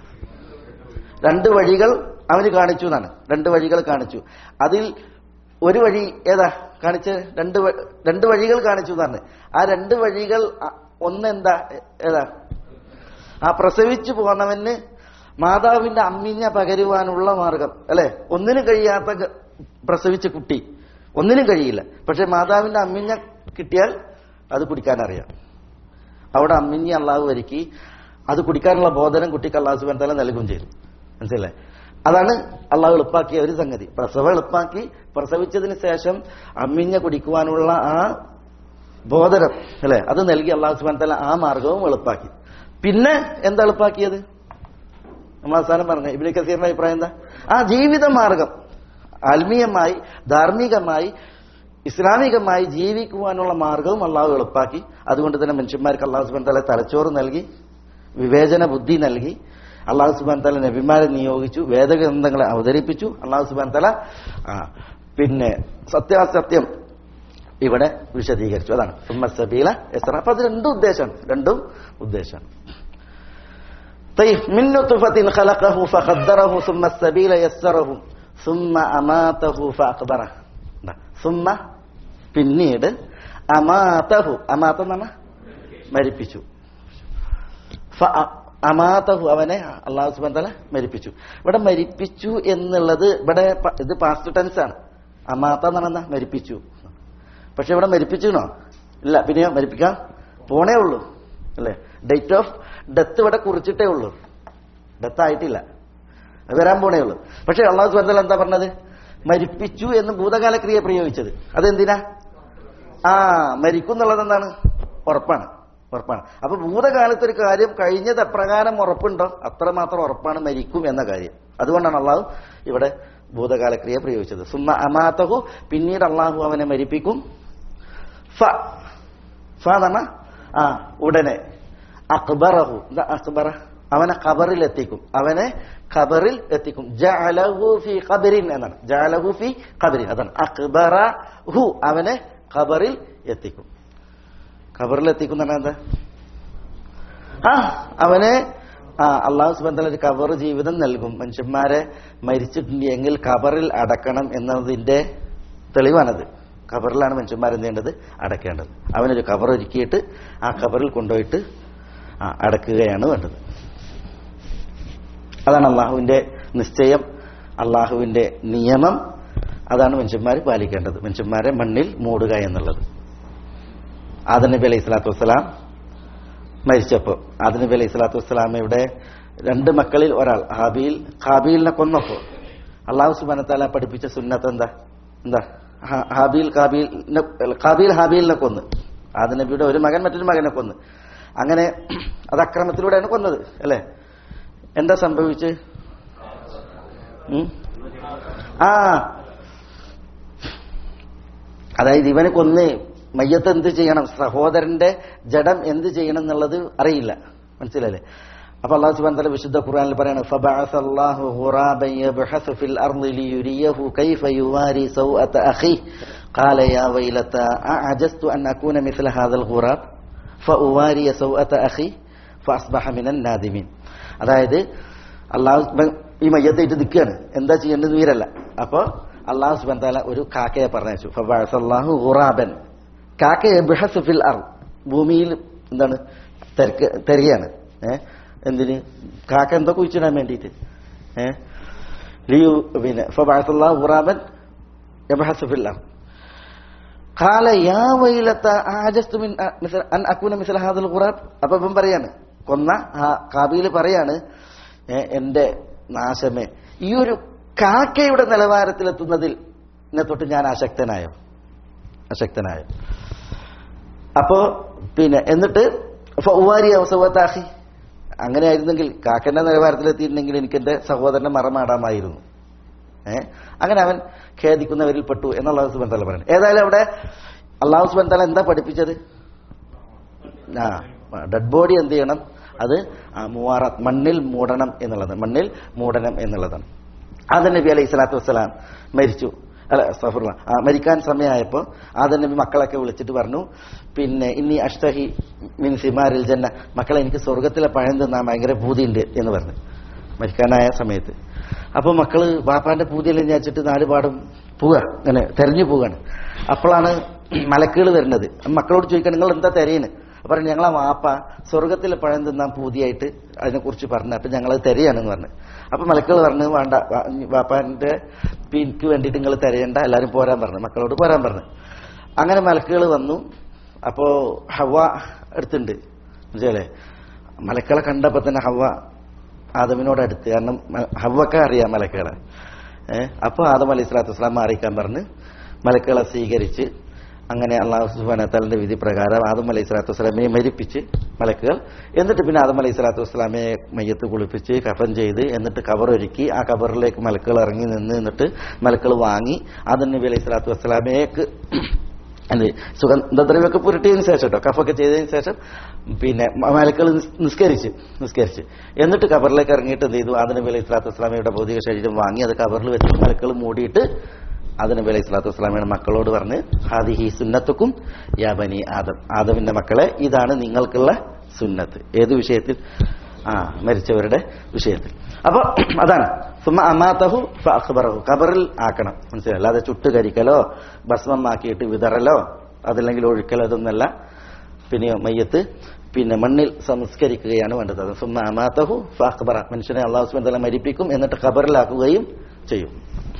രണ്ട് വഴികൾ അവന് കാണിച്ചു എന്നാണ് രണ്ട് വഴികൾ കാണിച്ചു അതിൽ ഒരു വഴി ഏതാ കാണിച്ച് രണ്ട് വ- രണ്ട് വഴികൾ കാണിച്ചു എന്നാണ് ആ രണ്ട് വഴികൾ അ- ഒന്നെന്താ എ- ഏതാ ആ പ്രസവിച്ചു പോന്നവന് മാതാവിന്റെ അമ്മിഞ്ഞ പകരുവാനുള്ള മാർഗം അല്ലെ ഒന്നിനും കഴിയാത്ത ഗ- പ്രസവിച്ച കുട്ടി ഒന്നിനും കഴിയില്ല പക്ഷെ മാതാവിന്റെ അമ്മിഞ്ഞ കിട്ടിയാൽ അത് കുടിക്കാൻ അറിയാം അവിടെ അമ്മിഞ്ഞി അള്ളാഹു ഒരുക്കി അത് കുടിക്കാനുള്ള ബോധനം കുട്ടിക്ക് അള്ളാഹു സുബാൻ തല നൽകുകയും ചെയ്തു മനസ്സിലെ അതാണ് അള്ളാഹു എളുപ്പാക്കിയ ഒരു സംഗതി പ്രസവം എളുപ്പാക്കി പ്രസവിച്ചതിന് ശേഷം അമ്മിഞ്ഞ കുടിക്കുവാനുള്ള ആ ബോധനം അല്ലെ അത് നൽകി അള്ളാഹു സുബാൻ തല ആ മാർഗവും എളുപ്പാക്കി പിന്നെ എന്താ എളുപ്പാക്കിയത് നമ്മൾ അവസാനം പറഞ്ഞ ഇബിന് കസീറിന്റെ അഭിപ്രായം എന്താ ആ ജീവിത മാർഗം ആത്മീയമായി ധാർമ്മികമായി ഇസ്ലാമികമായി ജീവിക്കുവാനുള്ള മാർഗവും അള്ളാഹു എളുപ്പാക്കി അതുകൊണ്ട് തന്നെ മനുഷ്യന്മാർക്ക് അള്ളാഹു സുബാൻ തല തലച്ചോറ് നൽകി വിവേചന ബുദ്ധി നൽകി അള്ളാഹു സുബാൻ തല നബിമാരെ നിയോഗിച്ചു വേദഗ്രന്ഥങ്ങളെ അവതരിപ്പിച്ചു അള്ളാഹു സുബാൻ തല ആ, പിന്നെ സത്യാസത്യം ഇവിടെ വിശദീകരിച്ചു അതാണ് സുമ്മ സബീല എസ്ര അപ്പൊ അത് രണ്ടും ഉദ്ദേശമാണ് രണ്ടും ഉദ്ദേശമാണ് طيب من نطفة خلقه فقدره ثم السبيل يسره ثم أماته فأقبره ദാ, ثم പിന്നീട് അമാതഹു അമാത്ത എന്ന് പറഞ്ഞാൽ മരിപ്പിച്ചു ഫ- അ- അമാതഹു അവനെ അള്ളാഹു സുബാൻ തല മരിപ്പിച്ചു ഇവിടെ മരിപ്പിച്ചു എന്നുള്ളത് ഇവിടെ പ- ഇത് പാസ്റ്റ് ടെൻസ് ആണ് അമാത്ത എന്ന് പറഞ്ഞാൽ എന്താ? മരിപ്പിച്ചു പക്ഷെ ഇവിടെ മരിപ്പിച്ചിണോ ഇല്ല പിന്നെയോ മരിപ്പിക്കാൻ പോണേ ഉള്ളൂ അല്ലേ ഡേറ്റ് ഓഫ് ഡെത്ത് ഇവിടെ കുറിച്ചിട്ടേ ഉള്ളൂ ഡെത്ത് ആയിട്ടില്ല അത് വരാൻ പോണേ ഉള്ളൂ പക്ഷെ അള്ളാഹു സുബന്ധൽ എന്താ പറഞ്ഞത് മരിപ്പിച്ചു എന്ന് ഭൂതകാല ക്രിയ പ്രയോഗിച്ചത് അതെന്തിനാ ആ മരിക്കും എന്നുള്ളത് എന്താണ് ഉറപ്പാണ് ഉറപ്പാണ് അപ്പൊ ഭൂതകാലത്ത് ഒരു കാര്യം കഴിഞ്ഞത് എപ്രകാരം ഉറപ്പുണ്ടോ അത്രമാത്രം ഉറപ്പാണ് മരിക്കും എന്ന കാര്യം അതുകൊണ്ടാണ് അള്ളാഹു ഇവിടെ ഭൂതകാല ക്രിയ പ്രയോഗിച്ചത് സുമ്മ അമാത്തഹു പിന്നീട് അള്ളാഹു അവനെ മരിപ്പിക്കും ഫ ഫ എന്ന് പറഞ്ഞാ ആ ഉടനെ അക്ബറഹു എന്താ അക്ബറ അവനെ ഖബറിൽ എത്തിക്കും അവനെ ഖബറിൽ എത്തിക്കും ജഅലഹു ഫി ഖബറിൻ എന്നാണ് ജഅലഹു ഫി ഖബറിൻ അതാണ് അക്ബറഹു അവനെ ഖബറിൽ എത്തിക്കും ഖബറിൽ എത്തിക്കും എന്ന് പറഞ്ഞാൽ എന്താ ആ അവനെ ആ അള്ളാഹു സുബന്ധ ഒരു കബർ ജീവിതം നൽകും മനുഷ്യന്മാരെ മരിച്ചിട്ടുണ്ടെങ്കിൽ ഖബറിൽ അടക്കണം എന്നതിന്റെ തെളിവാണത് ഖബറിലാണ് മനുഷ്യന്മാർ എന്ത് ചെയ്യേണ്ടത് അടക്കേണ്ടത് അവനൊരു ഖബർ ഒരുക്കിയിട്ട് ആ ഖബറിൽ കൊണ്ടുപോയിട്ട് ആ അടക്കുകയാണ് വേണ്ടത് അതാണ് അള്ളാഹുവിന്റെ നിശ്ചയം അള്ളാഹുവിന്റെ നിയമം അതാണ് മനുഷ്യന്മാർ പാലിക്കേണ്ടത് മനുഷ്യന്മാരെ മണ്ണിൽ മൂടുക എന്നുള്ളത് ആദം നബി അലൈഹി സ്വലാത്തു വസ്സലാം മരിച്ചപ്പോൾ ആദം നബി അലൈഹി സ്വലാത്തു വസ്സലാമയുടെ രണ്ട് മക്കളിൽ ഒരാൾ ഹാബീൽ ഹാബീലിനെ കൊന്നപ്പോ അള്ളാഹു സുബാനത്താല പഠിപ്പിച്ച സുന്നത്ത് എന്താ എന്താ ഹ- ഹാബീൽ കാബീലിനെ കാബീൽ ഹാബീലിനെ കൊന്ന് ആദ നബിയുടെ ഒരു മകൻ മറ്റൊരു മകനെ കൊന്ന് അങ്ങനെ അത് അക്രമത്തിലൂടെയാണ് കൊന്നത് അല്ലേ എന്താ സംഭവിച്ച് ഉം? ആ അതായത് ഇവനെ കൊന്ന് മയ്യത്ത് എന്ത് ചെയ്യണം സഹോദരന്റെ ജഡം എന്ത് ചെയ്യണം എന്നുള്ളത് അറിയില്ല മനസ്സിലല്ലേ അപ്പൊ അള്ളാഹു സുബ്ഹാനഹു വ തആല വിശുദ്ധ ഖുർആനിൽ പറയാണ് ഫബഅസ അല്ലാഹു ഖുറാബൻ യബ്ഹസു ഫിൽ അർളി ലിയുരിയഹു കൈഫ യുവാരി സൗഅത അഖീഹി ഖാല യാ വൈലത അഅജസ്തു അൻ അകൂന മിസ്ല ഹാദൽ ഖുറാബ് ഫഉവാരിയ സൗഅത അഖീ ഫഅസ്ബഹ മിനൻ നാദിമീൻ അതായത് അള്ളാഹു സുബ്ഹാൻ- ഈ മയ്യത്തായിട്ട് നിൽക്കുകയാണ് എന്താ ചെയ്യേണ്ടത് വീരല്ല അപ്പൊ അള്ളാഹു സുബാൻ താല ഒരു കാക്കയെ പറഞ്ഞു ഫബഅസല്ലാഹു ഖുറാബൻ കാക്കയെ ബിഹസ് ഫിൽ അർ ഭൂമിയിൽ എന്താണ് തിരക്ക് തിരയാണ് ഏ എന്തിന് കാക്ക എന്തോ കുഴിച്ചിടാൻ വേണ്ടിയിട്ട് ഏ ലിയു പിന്നെ ഫബഅസല്ലാഹു ഖുറാബൻ യബ്ഹസ് ഫിൽ അർ ഖാല യാ വൈലത്ത ആജസ്തു മിൻ അ- മിസ്ല അൻ അകൂന മിസ്ല ഹാദൽ ഖുറാബ് അപ്പൊ ഇവൻ പറയാണ് കൊന്ന ആ കാബീൽ പറയാണ് ഏ, എന്റെ നാശമേ ഈ ഒരു കാക്കയുടെ നിലവാരത്തിലെത്തുന്നതിൽ എന്നെ തൊട്ട് ഞാൻ അശക്തനായോ അശക്തനായോ അപ്പോ പിന്നെ എന്നിട്ട് ഫൗവാരി അവസവത്താഹി അങ്ങനെ ആയിരുന്നെങ്കിൽ കാക്കന്റെ നിലവാരത്തിലെത്തിയിട്ടുണ്ടെങ്കിൽ എനിക്ക് എന്റെ സഹോദരനെ മറമാടാമായിരുന്നു ഏ അങ്ങനെ അവൻ ഖേദിക്കുന്നവരിൽ പെട്ടു എന്നുള്ള സുബൻ തല പറയുന്നത് ഏതായാലും അവിടെ അള്ളാഹു സുബൻ തല എന്താ പഠിപ്പിച്ചത് ആ ഡെഡ് ബോഡി എന്ത് ചെയ്യണം അത് ആ മൂവാറ മണ്ണിൽ മൂടണം എന്നുള്ളത് മണ്ണിൽ മൂടണം എന്നുള്ളതാണ് ആദം നബി അലൈഹി സ്വലാത്തു വസ്സലാം മരിച്ചു അല്ല സഫറുള്ള മരിക്കാൻ സമയമായപ്പോൾ ആദം നബി മക്കളൊക്കെ വിളിച്ചിട്ട് പറഞ്ഞു പിന്നെ ഇനി അഷ്തഹി മിൻ സിമാരിൽ ജന്ന മക്കളെ എനിക്ക് സ്വർഗത്തിലെ പഴം തിന്നാൻ ഭയങ്കര പൂതിയുണ്ട് എന്ന് പറഞ്ഞു മരിക്കാനായ സമയത്ത് അപ്പൊ മക്കള് ബാപ്പാന്റെ പൂതിയെല്ലാം വിചാരിച്ചിട്ട് നാല് പാടും പോവുക അങ്ങനെ തെരഞ്ഞു പോവുകയാണ് അപ്പോഴാണ് മലക്കുകൾ വരുന്നത് മക്കളോട് ചോദിക്കാൻ നിങ്ങൾ എന്താ തെരയുന്നത് പറഞ്ഞു ഞങ്ങളെ വാപ്പ സ്വർഗത്തിലെ പഴം തിന്നാൻ പൂതിയായിട്ട് അതിനെക്കുറിച്ച് പറഞ്ഞു അപ്പൊ ഞങ്ങളത് തെരയാണെന്ന് പറഞ്ഞു അപ്പൊ മലക്കുകൾ പറഞ്ഞു വേണ്ട വാ- വാപ്പാന്റെ പിൻക്ക് വേണ്ടിയിട്ട് നിങ്ങൾ തെരയണ്ട എല്ലാവരും പോരാൻ പറഞ്ഞു മക്കളോട് പോരാൻ പറഞ്ഞു അങ്ങനെ മലക്കുകൾ വന്നു അപ്പോ ഹവ എടുത്തുണ്ട് മനസ്സിലല്ലേ മലക്കളെ കണ്ടപ്പോ തന്നെ ഹവ ആദമിനോട് അടുത്ത് കാരണം മ- ഹവ്വക്കെ അറിയാം മലക്കുകളെ ഏഹ് അപ്പൊ ആദം അലൈഹി സ്വലാത്തു വസ്സലാം മാറിക്കാൻ പറഞ്ഞ് മലക്കുകളെ സ്വീകരിച്ച് അങ്ങനെ അള്ളാഹു സുബാനത്താലിന്റെ വിധി പ്രകാരം ആദം അലൈഹി സ്വലാത്തു വസ്സലാമിനെ മരിപ്പിച്ച് മലക്കുകൾ എന്നിട്ട് പിന്നെ ആദം അലൈഹി സ്വലാത്തു വസ്സലാമയെ മയ്യത്ത് കുളിപ്പിച്ച് കഫൻ ചെയ്ത് എന്നിട്ട് കബർ ഒരുക്കി ആ കബറിലേക്ക് മലക്കുകൾ ഇറങ്ങി നിന്ന് എന്നിട്ട് മലക്കുകൾ വാങ്ങി ആദം നബി അലൈഹി സ്വലാത്തു വസ്സലാമയേക്ക് എന്ത് സുഗന്ധദ്രവ്യമൊക്കെ പുരട്ടിയതിനു ശേഷം കേട്ടോ കഫൊക്കെ ചെയ്തതിന് ശേഷം പിന്നെ മലക്കൾ നിസ്കരിച്ച് നിസ്കരിച്ച് എന്നിട്ട് കബറിലേക്ക് ഇറങ്ങിയിട്ട് എന്ത് ചെയ്തു ആദം നബി അലൈഹി സ്വലാത്തു വസ്സലാമയുടെ ഭൗതിക ശരീരം വാങ്ങി അത് കബറിൽ വെച്ച് മലക്കൾ മൂടിയിട്ട് ആദം നബി അലൈഹി സ്വലാത്തു വസ്സലാമയുടെ മക്കളോട് പറഞ്ഞ് ഹാദിഹി സുന്നത്തുക്കും യാ ബനി ആദം ആദമിന്റെ മക്കളെ ഇതാണ് നിങ്ങൾക്കുള്ള സുന്നത്ത് ഏത് വിഷയത്തിൽ ആ മരിച്ചവരുടെ വിഷയത്തിൽ അപ്പൊ അതാണ് സുമ അമാതഹു അഖ്ബറഹു ഖബറിൽ ആക്കണം മനസ്സിലായി അല്ലാതെ ചുട്ടുകരിക്കലോ ഭസ്മമാക്കിയിട്ട് വിതറലോ അതല്ലെങ്കിൽ ഒഴുക്കലോ ഇതൊന്നല്ല പിന്നെ മയ്യത്ത് പിന്നെ മണ്ണിൽ സംസ്കരിക്കുകയാണ് വേണ്ടത് അത് സുമ അമാതഹു അഖ്ബറ മനുഷ്യനെ അള്ളാഹു സുബ്ഹാനഹു വ തആല മരിപ്പിക്കും എന്നിട്ട് ഖബറിലാക്കുകയും ചെയ്യും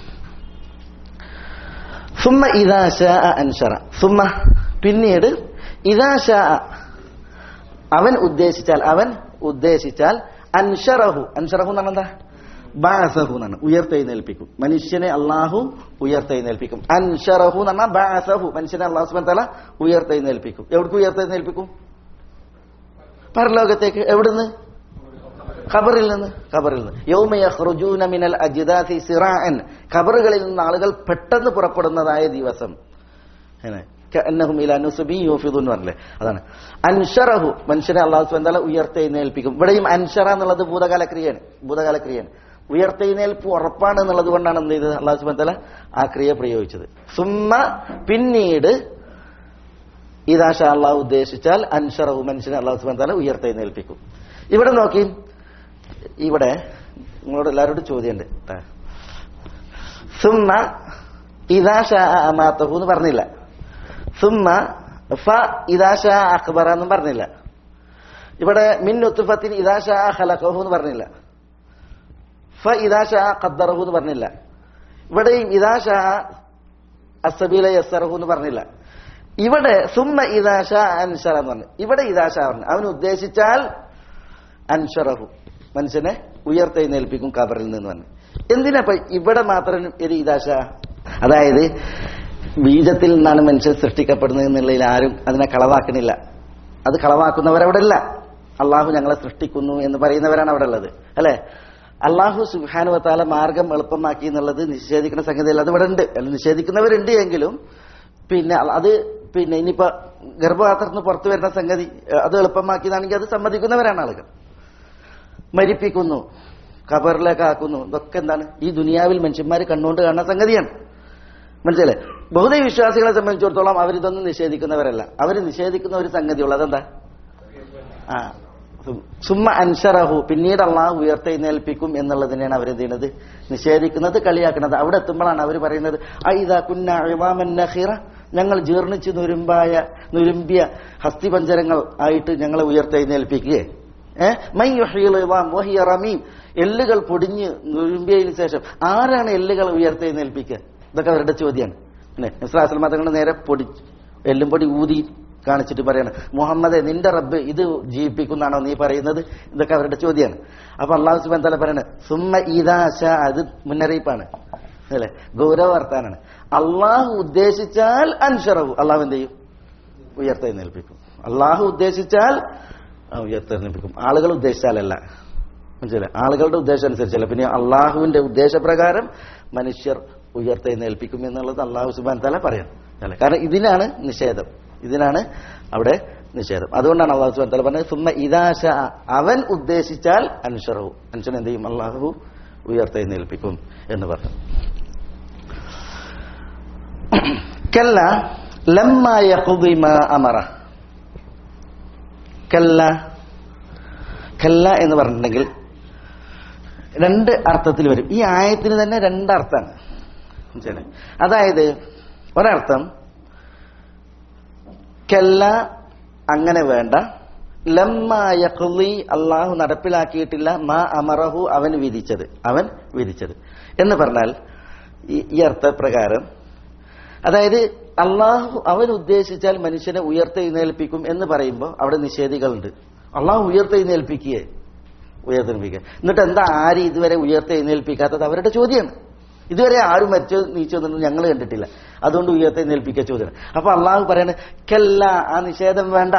സുമ്മ ഇദാ ശാഅ അൻഷറ സുമ്മ പിന്നീട് ഇദാ ശാഅ അവൻ ഉദ്ദേശിച്ചാൽ അവൻ ഉദ്ദേശിച്ചാൽ അൻഷറഹു അൻഷറഹു എന്നാണ് എന്താ ബാസഹു എന്നാണ് ഉയർത്തെഴുന്നേൽപ്പിക്കും മനുഷ്യനെ അള്ളാഹു ഉയർത്തെഴുന്നേൽപ്പിക്കും അൻഷറഹു എന്ന് പറഞ്ഞാൽ ബാസഹു മനുഷ്യനെ അള്ളാഹു സുബാൻ തല ഉയർത്തെഴുന്നേൽപ്പിക്കും എവിടേക്ക് ഉയർത്തെഴുന്നേൽപ്പിക്കും പരലോകത്തേക്ക് എവിടുന്ന് ഖബറിൽ നിന്ന് ഖബറിൽ നിന്ന് യൗമ യഖ്റുജൂന മിനൽ അജ്ദാസി സിറാഅൻ ഖബറുകളിൽ നിന്ന് ആളുകൾ പെട്ടെന്ന് പുറപ്പെടുന്നതായ ദിവസം അങ്ങനെ കഅന്നഹും ഇലാ നുസുബി യൂഫിദൂൻ എന്ന് പറഞ്ഞില്ലേ അതാണ് അൻഷറഹു മനുഷ്യനെ അള്ളാഹു സുബ്ഹാനഹു വതആല ഉയർത്തെഴുന്നേൽപ്പിക്കും ഇവിടെയും അൻഷറ എന്നുള്ളത് ഭൂതകാല ക്രിയയാണ് ഭൂതകാല ക്രിയയാണ് ഉയർത്തെഴുന്നേൽപ്പ് ഉറപ്പാണ് എന്നുള്ളത് കൊണ്ടാണ് എന്ത് ചെയ്തത് അള്ളാഹു സുബ്ഹാനഹു വതആല ആ ക്രിയ പ്രയോഗിച്ചത് സുമ്മ പിന്നീട് ഇതാശ അള്ളാഹു ഉദ്ദേശിച്ചാൽ അൻഷറഹു മനുഷ്യനെ അള്ളാഹു സുബ്ഹാനഹു വതആല ഉയർത്തെഴുന്നേൽപ്പിക്കും ഇവിടെ നോക്കി ഇവിടെ നിങ്ങളോട് എല്ലാവരോടും ചോദ്യമുണ്ട് ട്ടാ. സുമ്മ ഇതാശ അമാത്തഹു എന്ന് പറഞ്ഞില്ല സുമ്മ ഫ ഇതാശ അക്ബറ എന്നും പറഞ്ഞില്ല ഇവിടെ മിൻ ഉത്തുഫത്തിന് ഇതാശ ഹലക്കഹു എന്ന് പറഞ്ഞില്ല ഫ ഇതാശ ഖദ്ദറഹു എന്ന് പറഞ്ഞില്ല ഇവിടെയും ഇതാശ അസബീല യസ്സറഹു എന്ന് പറഞ്ഞില്ല ഇവിടെ സുമ്മ ഇതാശ അൻഷറ എന്ന് പറഞ്ഞു ഇവിടെ ഇതാശ പറഞ്ഞു അവൻ ഉദ്ദേശിച്ചാൽ അൻഷറഹു മനുഷ്യനെ ഉയർത്തെഴുന്നേൽപ്പിക്കും കബറിൽ നിന്ന് തന്നെ എന്തിനാ ഇപ്പൊ ഇവിടെ മാത്രം ഒരു ഇതാശ അതായത് ബീജത്തിൽ നിന്നാണ് മനുഷ്യൻ സൃഷ്ടിക്കപ്പെടുന്നത് എന്നുള്ളതിൽ ആരും അതിനെ കളവാക്കണില്ല അത് കളവാക്കുന്നവരവിടെ ഇല്ല അള്ളാഹു ഞങ്ങളെ സൃഷ്ടിക്കുന്നു എന്ന് പറയുന്നവരാണ് അവിടെ ഉള്ളത് അല്ലെ അള്ളാഹു സുഹാനുവത്താല മാർഗം എളുപ്പമാക്കി എന്നുള്ളത് നിഷേധിക്കുന്ന സംഗതിയല്ല അത് ഇവിടെ ഉണ്ട് അല്ല നിഷേധിക്കുന്നവരുണ്ട് എങ്കിലും പിന്നെ അത് പിന്നെ ഇനിയിപ്പോ ഗർഭപാത്രത്തിന് പുറത്തു വരുന്ന സംഗതി ഏഹ്, അത് എളുപ്പമാക്കിയതാണെങ്കിൽ അത് സമ്മതിക്കുന്നവരാണ് ആളുകൾ മരിപ്പിക്കുന്നു ഖബറിലേക്ക് ആക്കുന്നു ഇതൊക്കെ എന്താണ് ഈ ദുനിയാവിൽ മനുഷ്യന്മാർ കണ്ണുകൊണ്ട് കാണുന്ന സംഗതിയാണ് മനസ്സിലെ ബഹുദൈവ വിശ്വാസികളെ സംബന്ധിച്ചിടത്തോളം അവരിതൊന്നും നിഷേധിക്കുന്നവരല്ല അവർ നിഷേധിക്കുന്ന ഒരു സംഗതിയുള്ളൂ അതെന്താ ആ സു- സുമ്മ അൻഷറഹു പിന്നീട് അള്ളാഹു ഉയർത്തെഴുന്നേൽപ്പിക്കും എന്നുള്ളതിനെയാണ് അവരെന്ത് ചെയ്യുന്നത് നിഷേധിക്കുന്നത് കളിയാക്കുന്നത് അവിടെ എത്തുമ്പോഴാണ് അവർ പറയുന്നത് ഐദ കുന്ന അഴിവാമൻ നഖീറ ഞങ്ങൾ ജീർണിച്ച് നുരുമ്പായ നുരുമ്പിയ ഹസ്തിപഞ്ചരങ്ങൾ ആയിട്ട് ഞങ്ങളെ ഉയർത്തെഴുന്നേൽപ്പിക്കുകയെ ഏഹ് മൈ യുഹ്യിൽ ഇവാം വഹിയ റമീം എല്ലുകൾ പൊടിഞ്ഞ് നുരുമ്പിയതിനു ശേഷം ആരാണ് എല്ലുകൾ ഉയർത്തെഴുന്നേൽപ്പിക്കുക ഇതൊക്കെ അവരുടെ ചോദ്യമാണ് പിന്നെ ഇസ്ലാസ്ലം തങ്ങളുടെ നേരെ പൊടി എല്ലും പൊടി ഊതി കാണിച്ചിട്ട് പറയാണ് മുഹമ്മദെ നിന്റെ റബ്ബ് ഇത് ജീവിപ്പിക്കുന്നാണോ നീ പറയുന്നത് ഇതൊക്കെ അവരുടെ ചോദ്യമാണ് അപ്പൊ അള്ളാഹു സുബാൻ തല പറയണത് സുമ്മ ഈദാശ അത് മുന്നറിയിപ്പാണ് അല്ലേ ഗൗരവ വർത്താനാണ് അള്ളാഹു ഉദ്ദേശിച്ചാൽ അൻഷറവു അള്ളാഹു എന്ത് ചെയ്യും ഉയർത്തെഴുന്നേൽപ്പിക്കും അള്ളാഹു ഉദ്ദേശിച്ചാൽ ആ, ഉയർത്തെഴുന്നേൽപ്പിക്കും ആളുകൾ ഉദ്ദേശിച്ചാലല്ല മനസ്സിലായി ആളുകളുടെ ഉദ്ദേശം അനുസരിച്ചല്ല പിന്നെ അള്ളാഹുവിന്റെ ഉദ്ദേശപ്രകാരം മനുഷ്യർ ഉയർത്തെഴുന്നേൽപ്പിക്കും എന്നുള്ളത് അള്ളാഹു സുബാൻ തല പറയണം അല്ലേ കാരണം ഇതിനാണ് നിഷേധം ഇതിനാണ് അവിടെ നിഷേധം അതുകൊണ്ടാണ് അള്ളാഹു സുബാൻ തല പറഞ്ഞത് സുമ്മ ഇദാശ അവൻ ഉദ്ദേശിച്ചാൽ അനുഷറവും അനുഷൻ എന്ത് ചെയ്യും അള്ളാഹു ഉയർത്തെഴുന്നേൽപ്പിക്കും എന്ന് പറഞ്ഞു കല്ല ലമ്മ യഖ്ദി മാ അമറ കല്ല കല്ല എന്ന് പറഞ്ഞിട്ടുണ്ടെങ്കിൽ രണ്ട് അർത്ഥത്തിൽ വരും ഈ ആയത്തിന് തന്നെ രണ്ടർത്ഥമാണ് മനസ്സിലായി? അതായത് ഒരർത്ഥം കല്ല അങ്ങനെ വേണ്ട ലമ്മ യഖ്ലി അള്ളാഹു നടപ്പിലാക്കിയിട്ടില്ല മാ അമറഹു അവൻ വിധിച്ചത് അവൻ വിധിച്ചത് എന്ന് പറഞ്ഞാൽ ഈ ഈ അർത്ഥപ്രകാരം അതായത് അള്ളാഹു അവൻ ഉദ്ദേശിച്ചാൽ മനുഷ്യനെ ഉയർത്തെഴുന്നേൽപ്പിക്കും എന്ന് പറയുമ്പോൾ അവിടെ നിഷേധികളുണ്ട് അള്ളാഹു ഉയർത്തെഴുന്നേൽപ്പിക്കുകയെ ഉയർത്തെഴുന്നേൽപ്പിക്കുക എന്നിട്ട് എന്താ ആര് ഇതുവരെ ഉയർത്തെഴുന്നേൽപ്പിക്കാത്തത് അവരുടെ ചോദ്യമാണ് ഇതുവരെ ആരും മറ്റോ നീച്ചൊന്നും ഞങ്ങൾ കണ്ടിട്ടില്ല അതുകൊണ്ട് ഉയർത്തെഴുന്നേൽപ്പിക്കുക ചോദ്യം അപ്പൊ അള്ളാഹു പറയണ കല്ല ആ നിഷേധം വേണ്ട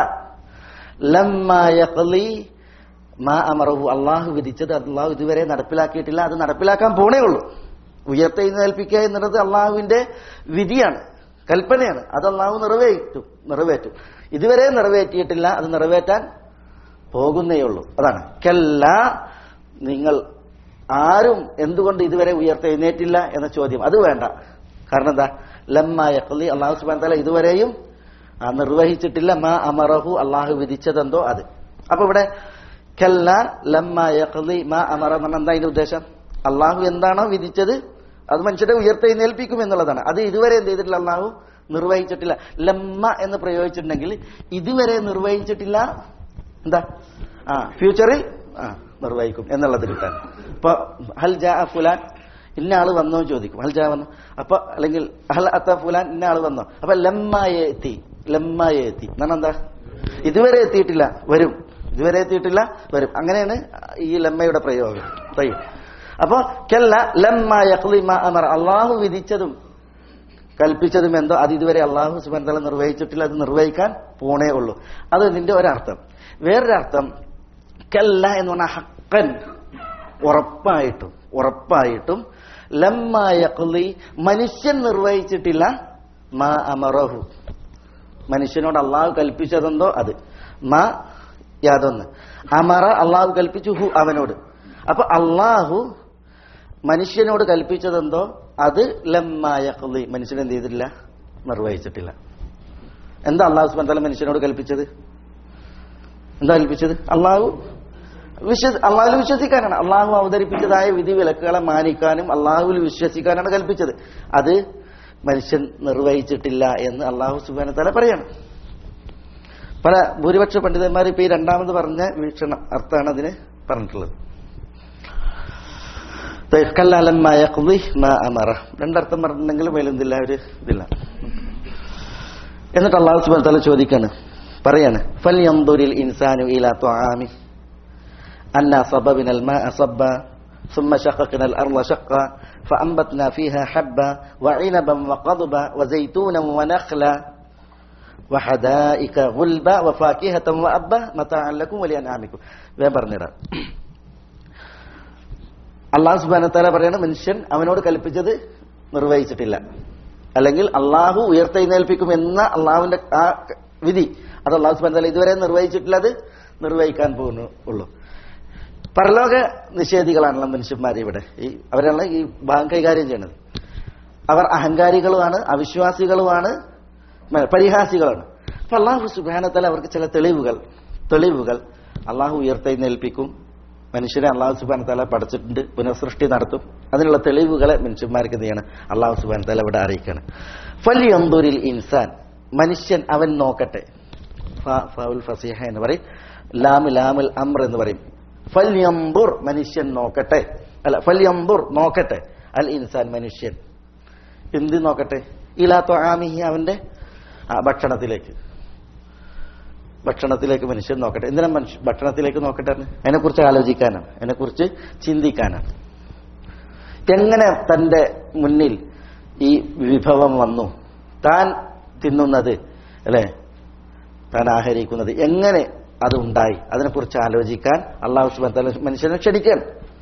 ലമ്മ യഖ്ലി മാ അമറഹു അള്ളാഹു വിധിച്ചത് അള്ളാഹു ഇതുവരെ നടപ്പിലാക്കിയിട്ടില്ല അത് നടപ്പിലാക്കാൻ പോണേ ഉള്ളൂ ഉയർത്തെഴുന്നേൽപ്പിക്കുക എന്നുള്ളത് അള്ളാഹുവിന്റെ വിധിയാണ് കൽപ്പനയാണ് അത് അള്ളാഹു നിറവേറ്റും നിറവേറ്റും ഇതുവരെ നിറവേറ്റിയിട്ടില്ല അത് നിറവേറ്റാൻ പോകുന്നേ ഉള്ളൂ അതാണ് കല്ല നിങ്ങൾ ആരും എന്തുകൊണ്ട് ഇതുവരെ ഉയർത്തെഴുന്നേറ്റില്ല എന്ന ചോദ്യം അത് വേണ്ട കാരണം എന്താ ലമ്മ യഖ്ലി അള്ളാഹു സുബാൻ തല ഇതുവരെയും ആ, നിർവഹിച്ചിട്ടില്ല മാ അമറഹു അള്ളാഹു വിധിച്ചതെന്തോ അത് അപ്പൊ ഇവിടെ കല്ല ലമ്മ യഖ്ലി മാ അമറ എന്ന് പറഞ്ഞാൽ എന്താ അതിന്റെ ഉദ്ദേശം അള്ളാഹു എന്താണോ വിധിച്ചത് അത് മനുഷ്യരെ ഉയർത്തെഴുന്നേൽപ്പിക്കും എന്നുള്ളതാണ് അത് ഇതുവരെ എന്ത് ചെയ്തിട്ടില്ല അള്ളാഹു നിർവഹിച്ചിട്ടില്ല ലമ്മ എന്ന് പ്രയോഗിച്ചിട്ടുണ്ടെങ്കിൽ ഇതുവരെ നിർവഹിച്ചിട്ടില്ല എന്താ ആ ഫ്യൂച്ചറിൽ ആ നിർവഹിക്കും എന്നുള്ളത് കിട്ടാൻ ഇപ്പൊ ഹൽ ജാ ഫുലാൻ ഇന്ന ആള് വന്നോ എന്ന് ചോദിക്കും ഹൽ ജാ വന്നോ അപ്പൊ അല്ലെങ്കിൽ ഹൽ അത്ത ഫുലാൻ ഇന്ന ആള് വന്നോ അപ്പൊ ലമ്മായ എത്തി ലമ്മായ എത്തി എന്നാണ് എന്താ ഇതുവരെ എത്തിയിട്ടില്ല വരും ഇതുവരെ എത്തിയിട്ടില്ല വരും അങ്ങനെയാണ് ഈ ലമ്മയുടെ പ്രയോഗം തയ്യും അപ്പൊ കല്ല ലമ്മ യഖ്ലി മാ അമർ അള്ളാഹു വിധിച്ചതും കൽപ്പിച്ചതും എന്തോ അത് ഇതുവരെ അള്ളാഹു സുബാൻ തല നിർവഹിച്ചിട്ടില്ല അത് നിർവഹിക്കാൻ പോണേ ഉള്ളൂ അത് ഇതിന്റെ ഒരർത്ഥം വേറൊരർത്ഥം കല്ല എന്ന് പറഞ്ഞാൽ ഹക്കൻ ഉറപ്പായിട്ടും ഉറപ്പായിട്ടും ലമ്മ യഖ്ലി മനുഷ്യൻ നിർവഹിച്ചിട്ടില്ല മാ അമറഹു മനുഷ്യനോട് അള്ളാഹു കൽപ്പിച്ചതെന്തോ അത് മാ യാതൊന്ന് അമറ അള്ളാഹു കൽപ്പിച്ചു ഹു അവനോട് അപ്പൊ അള്ളാഹു മനുഷ്യനോട് കൽപ്പിച്ചതെന്തോ അത് ലമ്മായ കുളി മനുഷ്യൻ എന്ത് ചെയ്തിട്ടില്ല നിർവഹിച്ചിട്ടില്ല എന്താ അള്ളാഹു സുബാൻ തല മനുഷ്യനോട് കൽപ്പിച്ചത് എന്താ കൽപ്പിച്ചത് അള്ളാഹു വിശ്വ അള്ളാഹുൽ വിശ്വസിക്കാനാണ് അള്ളാഹു അവതരിപ്പിച്ചതായ വിധി വിലക്കുകളെ മാനിക്കാനും അള്ളാഹുവിൽ വിശ്വസിക്കാനാണ് കൽപ്പിച്ചത് അത് മനുഷ്യൻ നിർവഹിച്ചിട്ടില്ല എന്ന് അള്ളാഹു സുബാന തല പറയാണ് പല ഭൂരിപക്ഷ പണ്ഡിതന്മാർ ഇപ്പൊ ഈ രണ്ടാമത് പറഞ്ഞ വീക്ഷണ അർത്ഥമാണ് അതിന് പറഞ്ഞിട്ടുള്ളത് കല്ലാലമായ കുതി മാ അമറ രണ്ടർത്ഥം പറഞ്ഞിട്ടുണ്ടെങ്കിലും മേലെന്തില്ല ഒരു ഇതില്ല എന്നിട്ട് അള്ളാഹു സുബാൻ തല ചോദിക്കാണ് പറയാണ് ഫൽ യംദുരിൽ ഇൻസാനു ഇലാ ത്വാമി أنا صببنا الماء صبا ثم شققنا الأرض شقا فأنبتنا فيها حبا وعنبا وقضبا وزيتونا ونخلا وحدائق غلبا وفاكهة وأبا متاعا لكم ولأنعامكم ഞാൻ പറഞ്ഞുതരാം അള്ളാഹു സുബാനത്താല പറയണ മനുഷ്യൻ അവനോട് കൽപ്പിച്ചത് നിർവഹിച്ചിട്ടില്ല അല്ലെങ്കിൽ അള്ളാഹു ഉയർത്തെഴുന്നേൽപ്പിക്കും എന്ന അള്ളാഹുവിന്റെ ആ വിധി അത് അള്ളാഹു സുബാന ഇതുവരെ നിർവഹിച്ചിട്ടില്ല അത് നിർവഹിക്കാൻ പോകുന്നു ഉള്ളൂ പരലോക നിഷേധികളാണല്ലോ മനുഷ്യന്മാർ ഇവിടെ ഈ അവരാണ് ഈ ഭാഗം കൈകാര്യം ചെയ്യുന്നത് അവർ അഹങ്കാരികളുമാണ് അവിശ്വാസികളുമാണ് മ- പരിഹാസികളാണ് അപ്പൊ അള്ളാഹു സുബാനത്തല അവർക്ക് ചില തെളിവുകൾ തെളിവുകൾ അള്ളാഹു ഉയർത്തെഴുന്നേൽപ്പിക്കും മനുഷ്യനെ അള്ളാഹു സുബാൻ തല പഠിച്ചിട്ടുണ്ട് പുനഃസൃഷ്ടി നടത്തും അതിനുള്ള തെളിവുകളെ മനുഷ്യന്മാർക്ക് എന്ത് ചെയ്യണം അള്ളാഹു സുബാൻ തല ഇവിടെ അറിയിക്കണം ഫല്യന്തുരിൽ ഇൻസാൻ മനുഷ്യൻ അവൻ നോക്കട്ടെ ഫ- ഫൗൽ ഫസീഹ എന്ന് പറയും ലാമ് ലാമുൽ അമ്ര എന്ന് പറയും ഫല്യംബുർ മനുഷ്യൻ നോക്കട്ടെ അല്ല ഫല്യംബുർ നോക്കട്ടെ അൽ ഇൻസാൻ മനുഷ്യൻ എന്ത് നോക്കട്ടെ ഇലാത്തോ ആമിഹി അവന്റെ ആ, ഭക്ഷണത്തിലേക്ക് ഭക്ഷണത്തിലേക്ക് മനുഷ്യൻ നോക്കട്ടെ എന്തിനാ മനുഷ്യ ഭക്ഷണത്തിലേക്ക് നോക്കട്ടെ അതിനെക്കുറിച്ച് ആലോചിക്കാനാണ് അതിനെക്കുറിച്ച് ചിന്തിക്കാനാണ് എങ്ങനെ തന്റെ മുന്നിൽ ഈ വിഭവം വന്നു താൻ തിന്നുന്നത് അല്ലെ താൻ ആഹരിക്കുന്നത് എങ്ങനെ അത് ഉണ്ടായി അതിനെക്കുറിച്ച് ആലോചിക്കാൻ അള്ളാഹു സുബാൻ തആല മനുഷ്യനെ ക്ഷണിക്കുകയാണ്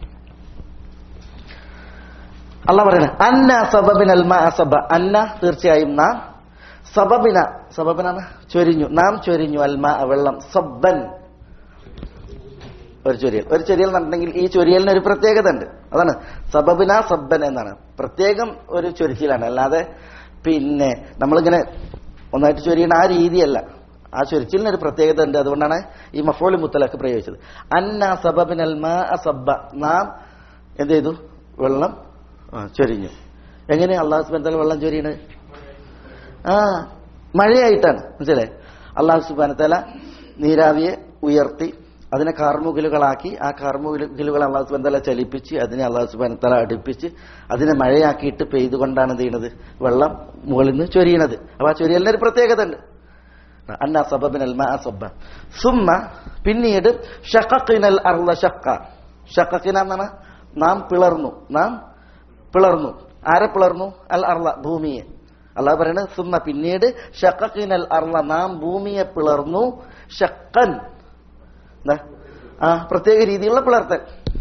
അള്ളാഹ് പറയണ അന്ന സബബിൻ അൽമ അസബ അന്ന തീർച്ചയായും നാം സബബിന സബബിനാണ് ചൊരിഞ്ഞു നാം ചൊരിഞ്ഞു അൽമ വെള്ളം സബ്ബൻ ഒരു ചൊരിയൽ ഒരു ചൊരിയൽ എന്നുണ്ടെങ്കിൽ ഈ ചൊരിയലിന് ഒരു പ്രത്യേകത ഉണ്ട് അതാണ് സബബിന സബ്ബൻ എന്നാണ് പ്രത്യേകം ഒരു ചൊരിച്ചിലാണ് അല്ലാതെ പിന്നെ നമ്മളിങ്ങനെ ഒന്നായിട്ട് ചൊരിയണ ആ രീതിയല്ല ആ ചൊരിച്ചിലിന് ഒരു പ്രത്യേകത ഉണ്ട് അതുകൊണ്ടാണ് ഈ മഫോലി മുത്തലക്ക് പ്രയോഗിച്ചത് അന്ന സബബിൻ അൽമ സബ്ബ നാം എന്ത് ചെയ്തു വെള്ളം ആ, ചൊരിഞ്ഞു എങ്ങനെ അള്ളാഹു സുബാൻ വെള്ളം ചൊരിയണത് ആ മഴയായിട്ടാണ് മനസ്സിലായി അള്ളാഹു സുബാനത്തല നീരാവിയെ ഉയർത്തി അതിനെ കാർമുകിലുകളാക്കി ആ കാർമുകിലുകൾ അള്ളാഹു സുബാൻ തല ചലിപ്പിച്ച് അതിനെ അള്ളാഹു സുബാൻ തല അടുപ്പിച്ച് അതിനെ മഴയാക്കിയിട്ട് പെയ്തുകൊണ്ടാണ് എന്ത് ചെയ്യണത് വെള്ളം മുകളിൽ നിന്ന് ചൊരിയണത് അപ്പൊ ആ ചൊരിയലിന് ഒരു പ്രത്യേകത ഉണ്ട് അന്ന സബബിനൽ മാ സബ്ബ സുമ്മ പിന്നീട് ഷഖഖിനൽ അർള ഷഖ ഷഖഖിന എന്നാണ് നാം പിളർന്നു നാം പിളർന്നു ആരെ പിളർന്നു അൽ അർള ഭൂമിയെ അള്ളാഹ് പറയുന്നത് സുമ്മ പിന്നീട് ഷഖഖിനൽ അർള നാം ഭൂമിയെ പിളർന്നു ഷക്കൻ എന്താ ആ പ്രത്യേക രീതിയിലുള്ള പിളർത്തൽ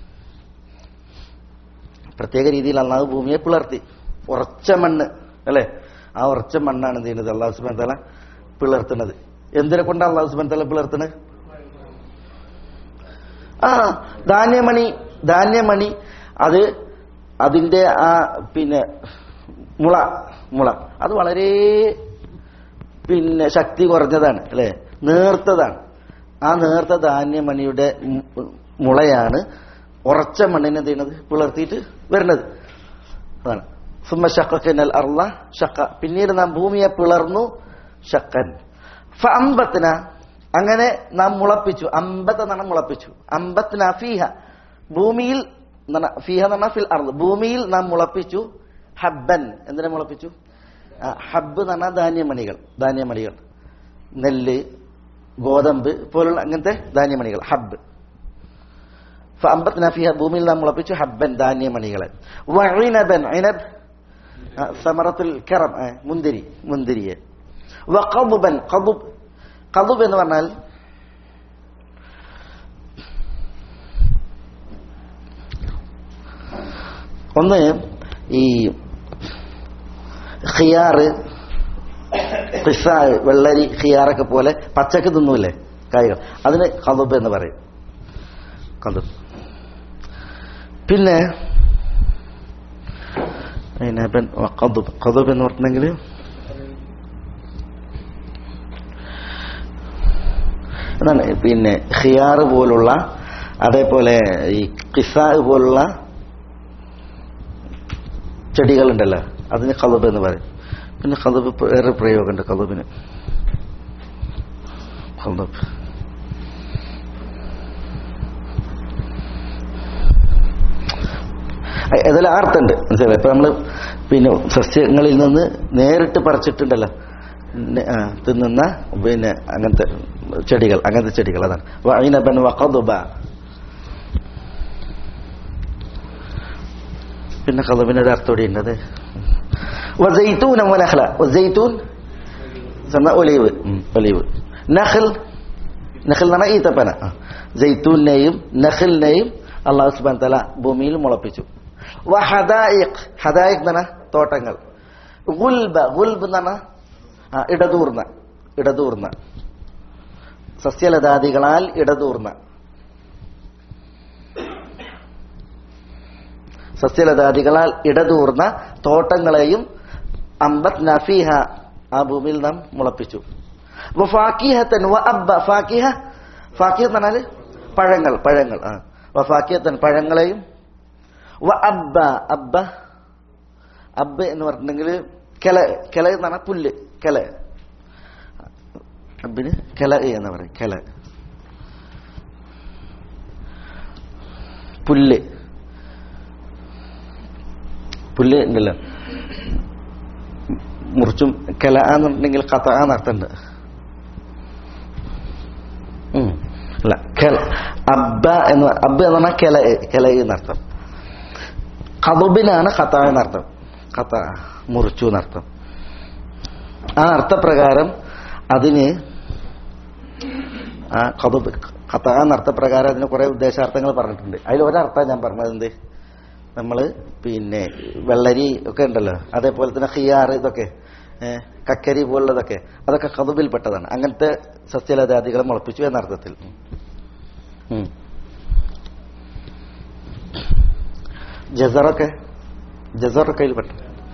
പ്രത്യേക രീതിയിൽ അള്ളാഹു ഭൂമിയെ പിളർത്തി ഉറച്ച മണ്ണ് അല്ലെ ആ ഉറച്ച മണ്ണാണ് എന്ത് ചെയ്യുന്നത് അള്ളാഹു സുബാൻ തല പിളർത്തുന്നത് എന്തിനെ കൊണ്ടാണ് അള്ളാഹു സുബാൻ തല പിളർത്തുന്നത് ആ ധാന്യമണി ധാന്യമണി അത് അതിന്റെ ആ പിന്നെ മുള മുള അത് വളരെ പിന്നെ ശക്തി കുറഞ്ഞതാണ് അല്ലെ നേർത്തതാണ് ആ നേർത്ത ധാന്യമണിയുടെ മു- മുളയാണ് ഉറച്ച മണ്ണിനെ എന്ത് ചെയ്യണത് പിളർത്തിയിട്ട് വരുന്നത് അതാണ് സുമ ഷക്കൽ അർള ഷക്ക പിന്നീട് നാം ഭൂമിയെ പിളർന്നു ഷക്കൻ അമ്പത്തിന അങ്ങനെ നാം മുളപ്പിച്ചു അമ്പത്ത് എന്നാണ് മുളപ്പിച്ചു അമ്പത്തിന ഫീഹ ഭൂമിയിൽ എന്നാണ് ഫീഹ എന്ന് പറഞ്ഞാൽ ഫിൽ അർള് ഭൂമിയിൽ നാം മുളപ്പിച്ചു ഹബ്ബൻ എന്തിനെ മുളപ്പിച്ചു ആ, ഹബ്ബ് എന്ന് പറഞ്ഞാൽ ധാന്യമണികൾ ധാന്യമണികൾ നെല്ല് ഗോതമ്പ് പോലുള്ള അങ്ങനത്തെ ധാന്യമണികൾ ഹബ്ബ് ഫഅമ്പത്നാ ഫീഹ ഭൂമിയിൽ നാം മുളപ്പിച്ചു ഹബ്ബൻ ധാന്യമണികളെ വഇനബൻ ഇനബ് ആ, സമറത്തുൽ കറം ആ, മുന്തിരി മുന്തിരിയെ വഖദുബൻ ഖദുബ് ഖദുബ് എന്ന് പറഞ്ഞാൽ ഒന്ന് ഈ ഖിയാറ് പിസ്സാ വെള്ളരി ഖിയാറൊക്കെ പോലെ പച്ചക്ക് തിന്നൂല്ലേ കായ്കൾ അതിന് കതുബ് എന്ന് പറയും കതുബ് പിന്നെ പിന്നെ കതുബ് കതുബ് എന്ന് പറഞ്ഞെങ്കിൽ എന്താണ് പിന്നെ ഖിയാറ് പോലുള്ള അതേപോലെ ഈ കിസാ പോലുള്ള ചെടികളുണ്ടല്ലോ അതിന് കതുബ് എന്ന് പറയും പിന്നെ കതുബ് വേറെ പ്രയോഗമുണ്ട് കതുബിന് കതുബ് ഏതായാലും ആർത്തുണ്ട് മനസ്സിലായി ഇപ്പൊ നമ്മള് പിന്നെ സസ്യങ്ങളിൽ നിന്ന് നേരിട്ട് പറിച്ചിട്ടുണ്ടല്ലോ നെ- ആ, തിന്നുന്ന പിന്നെ അങ്ങനത്തെ ചെടികൾ അങ്ങനത്തെ ചെടികൾ അതാണ് വൈനബൻ വഖദുബ പിന്നെ കഥബിന് ഒരു അർത്ഥം കൂടി ഉണ്ടത് വസൈത്തൂൻ നഹ്ല വസൈത്തൂൻ എന്ന ഒലീവ് ഉം, ഒലീവ് നഹൽ നഹൽ എന്ന് പറഞ്ഞാൽ ഈത്തപ്പന ആ. ജൈത്തൂനെയും നഹലിനെയും അള്ളാഹു സുബാൻ തല ഭൂമിയിൽ മുളപ്പിച്ചു വ ഹദായിഖ് ഹദായിഖ് എന്ന് പറഞ്ഞാൽ തോട്ടങ്ങൾ ഗുൽബ ഗുൽബ് എന്ന് പറഞ്ഞാൽ ആ, ഇടതൂർന്ന ഇടതൂർന്ന സസ്യലതാദികളാൽ ഇടതൂർന്ന സസ്യലതാദികളാൽ ഇടതൂർന്ന തോട്ടങ്ങളെയും അമ്പത് നഫീഹ ആ ഭൂമിയിൽ നാം മുളപ്പിച്ചു വ ഫാക്കിഹത്തൻ വ അബ്ബ ഫാക്കിഹ ഫാക്കിഹ എന്ന് പറഞ്ഞാൽ പഴങ്ങൾ പഴങ്ങൾ ആ വ ഫാക്കിഹത്തൻ പഴങ്ങളെയും വ അബ്ബ അബ്ബ അബ്ബ് എന്ന് പറഞ്ഞിട്ടുണ്ടെങ്കിൽ കില കില എന്ന് പറഞ്ഞാൽ പുല്ല് കില അബ്ബിന് കില എന്ന് പറയും കില പുല്ല് പുല്ല് ഉണ്ടല്ലോ മുറിച്ചും കല എന്നുണ്ടെങ്കിൽ കഥ എന്നർത്ഥമുണ്ട് ഉം. അല്ല കല അബ്ബ എന്ന് അബ്ബ എന്ന് പറഞ്ഞാൽ കല കല എന്നർത്ഥം കതുബിനാണ് കഥ എന്നർത്ഥം കഥ മുറിച്ചു എന്നർത്ഥം ആ അർത്ഥപ്രകാരം അതിന് ആ കതുബ് കഥ എന്നർത്ഥപ്രകാരം അതിന് കുറെ ഉദ്ദേശാർത്ഥങ്ങൾ പറഞ്ഞിട്ടുണ്ട് അതിൽ ഒരർത്ഥം ഞാൻ പറഞ്ഞത് എന്ത് നമ്മൾ പിന്നെ വെള്ളരി ഒക്കെ ഉണ്ടല്ലോ അതേപോലെ തന്നെ ഹിയാർ ഇതൊക്കെ ഏ, കക്കരി പോലുള്ളതൊക്കെ അതൊക്കെ കതുബിൽപ്പെട്ടതാണ് അങ്ങനത്തെ സസ്യലതാദികളെ മുളപ്പിച്ചു എന്ന അർത്ഥത്തിൽ ഉം. ജസറൊക്കെ ജസറൊക്കെ അതിൽപ്പെട്ട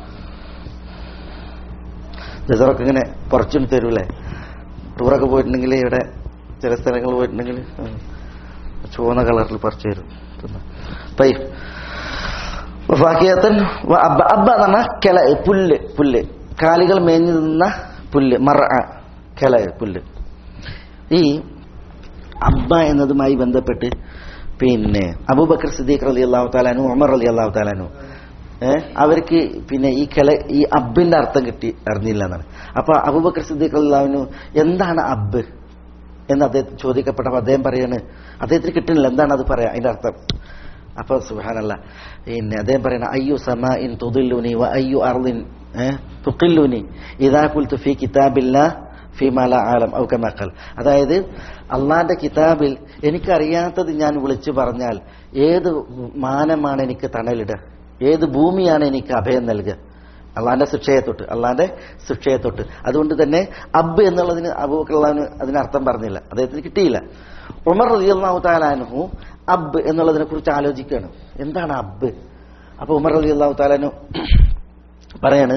ജസറൊക്കെ ഇങ്ങനെ പറിച്ചും തരൂലേ ടൂറൊക്കെ പോയിട്ടുണ്ടെങ്കിൽ ഇവിടെ ചില സ്ഥലങ്ങളിൽ പോയിട്ടുണ്ടെങ്കിൽ ഉം, ചുവന്ന കളറിൽ പറിച്ചു തരും തൈ ഫാക്കിയത്തൻ വ അബ്ബ അബ്ബ എന്ന് പറഞ്ഞാൽ കിള പുല്ല് പുല്ല് കാലികൾ മേഞ്ഞു നിന്ന പുല്ല് മറ കിള പുല്ല് ഈ അബ്ബ എന്നതുമായി ബന്ധപ്പെട്ട് പിന്നെ അബൂബക്കർ സിദ്ദീഖ് അലി അള്ളാഹു താലാനു ഉമർ അലി അള്ളാഹു താലാനു ഏഹ് അവർക്ക് പിന്നെ ഈ കിള ഈ അബ്ബിന്റെ അർത്ഥം കിട്ടി അറിഞ്ഞില്ല എന്നാണ് അപ്പൊ അബൂബക്കർ സിദ്ദീഖ് അള്ളാഹുവിനു എന്താണ് അബ്ബ് എന്ന് അദ്ദേഹം ചോദിക്കപ്പെട്ടപ്പോൾ അദ്ദേഹം പറയാണ് അദ്ദേഹത്തിന് കിട്ടുന്നില്ല എന്താണ് അത് പറയാ അതിന്റെ അർത്ഥം അപ്പൊ സുഹാനല്ല പിന്നെ അദ്ദേഹം പറയണ അയ്യു സമ ഇൻ തുദില്ലുനി വ അയ്യു അർദിൻ തുക്കില്ലുനി ഇതാ കുൽത്തു ഫി കിതാബില്ല ഫി മല ആലം ഔക്കമക്കൽ അതായത് അള്ളാന്റെ കിതാബിൽ എനിക്കറിയാത്തത് ഞാൻ വിളിച്ചു പറഞ്ഞാൽ ഏത് മാനമാണ് എനിക്ക് തണലിടുക ഏത് ഭൂമിയാണ് എനിക്ക് അഭയം നൽകുക അള്ളാന്റെ ശിക്ഷയെ തൊട്ട് അള്ളാന്റെ ശിക്ഷയെ തൊട്ട് അതുകൊണ്ട് തന്നെ അബ്ബ് എന്നുള്ളതിന് അബൂക്കള്ളാന് അതിന് അർത്ഥം പറഞ്ഞില്ല അദ്ദേഹത്തിന് കിട്ടിയില്ല ഉമർ റളിയല്ലാഹു താലാനുഹു അബ്ബ് എന്നുള്ളതിനെ കുറിച്ച് ആലോചിക്കുകയാണ് എന്താണ് അബ്ബ് അപ്പൊ ഉമർ റളിയല്ലാഹു താലാനു പറയാണ്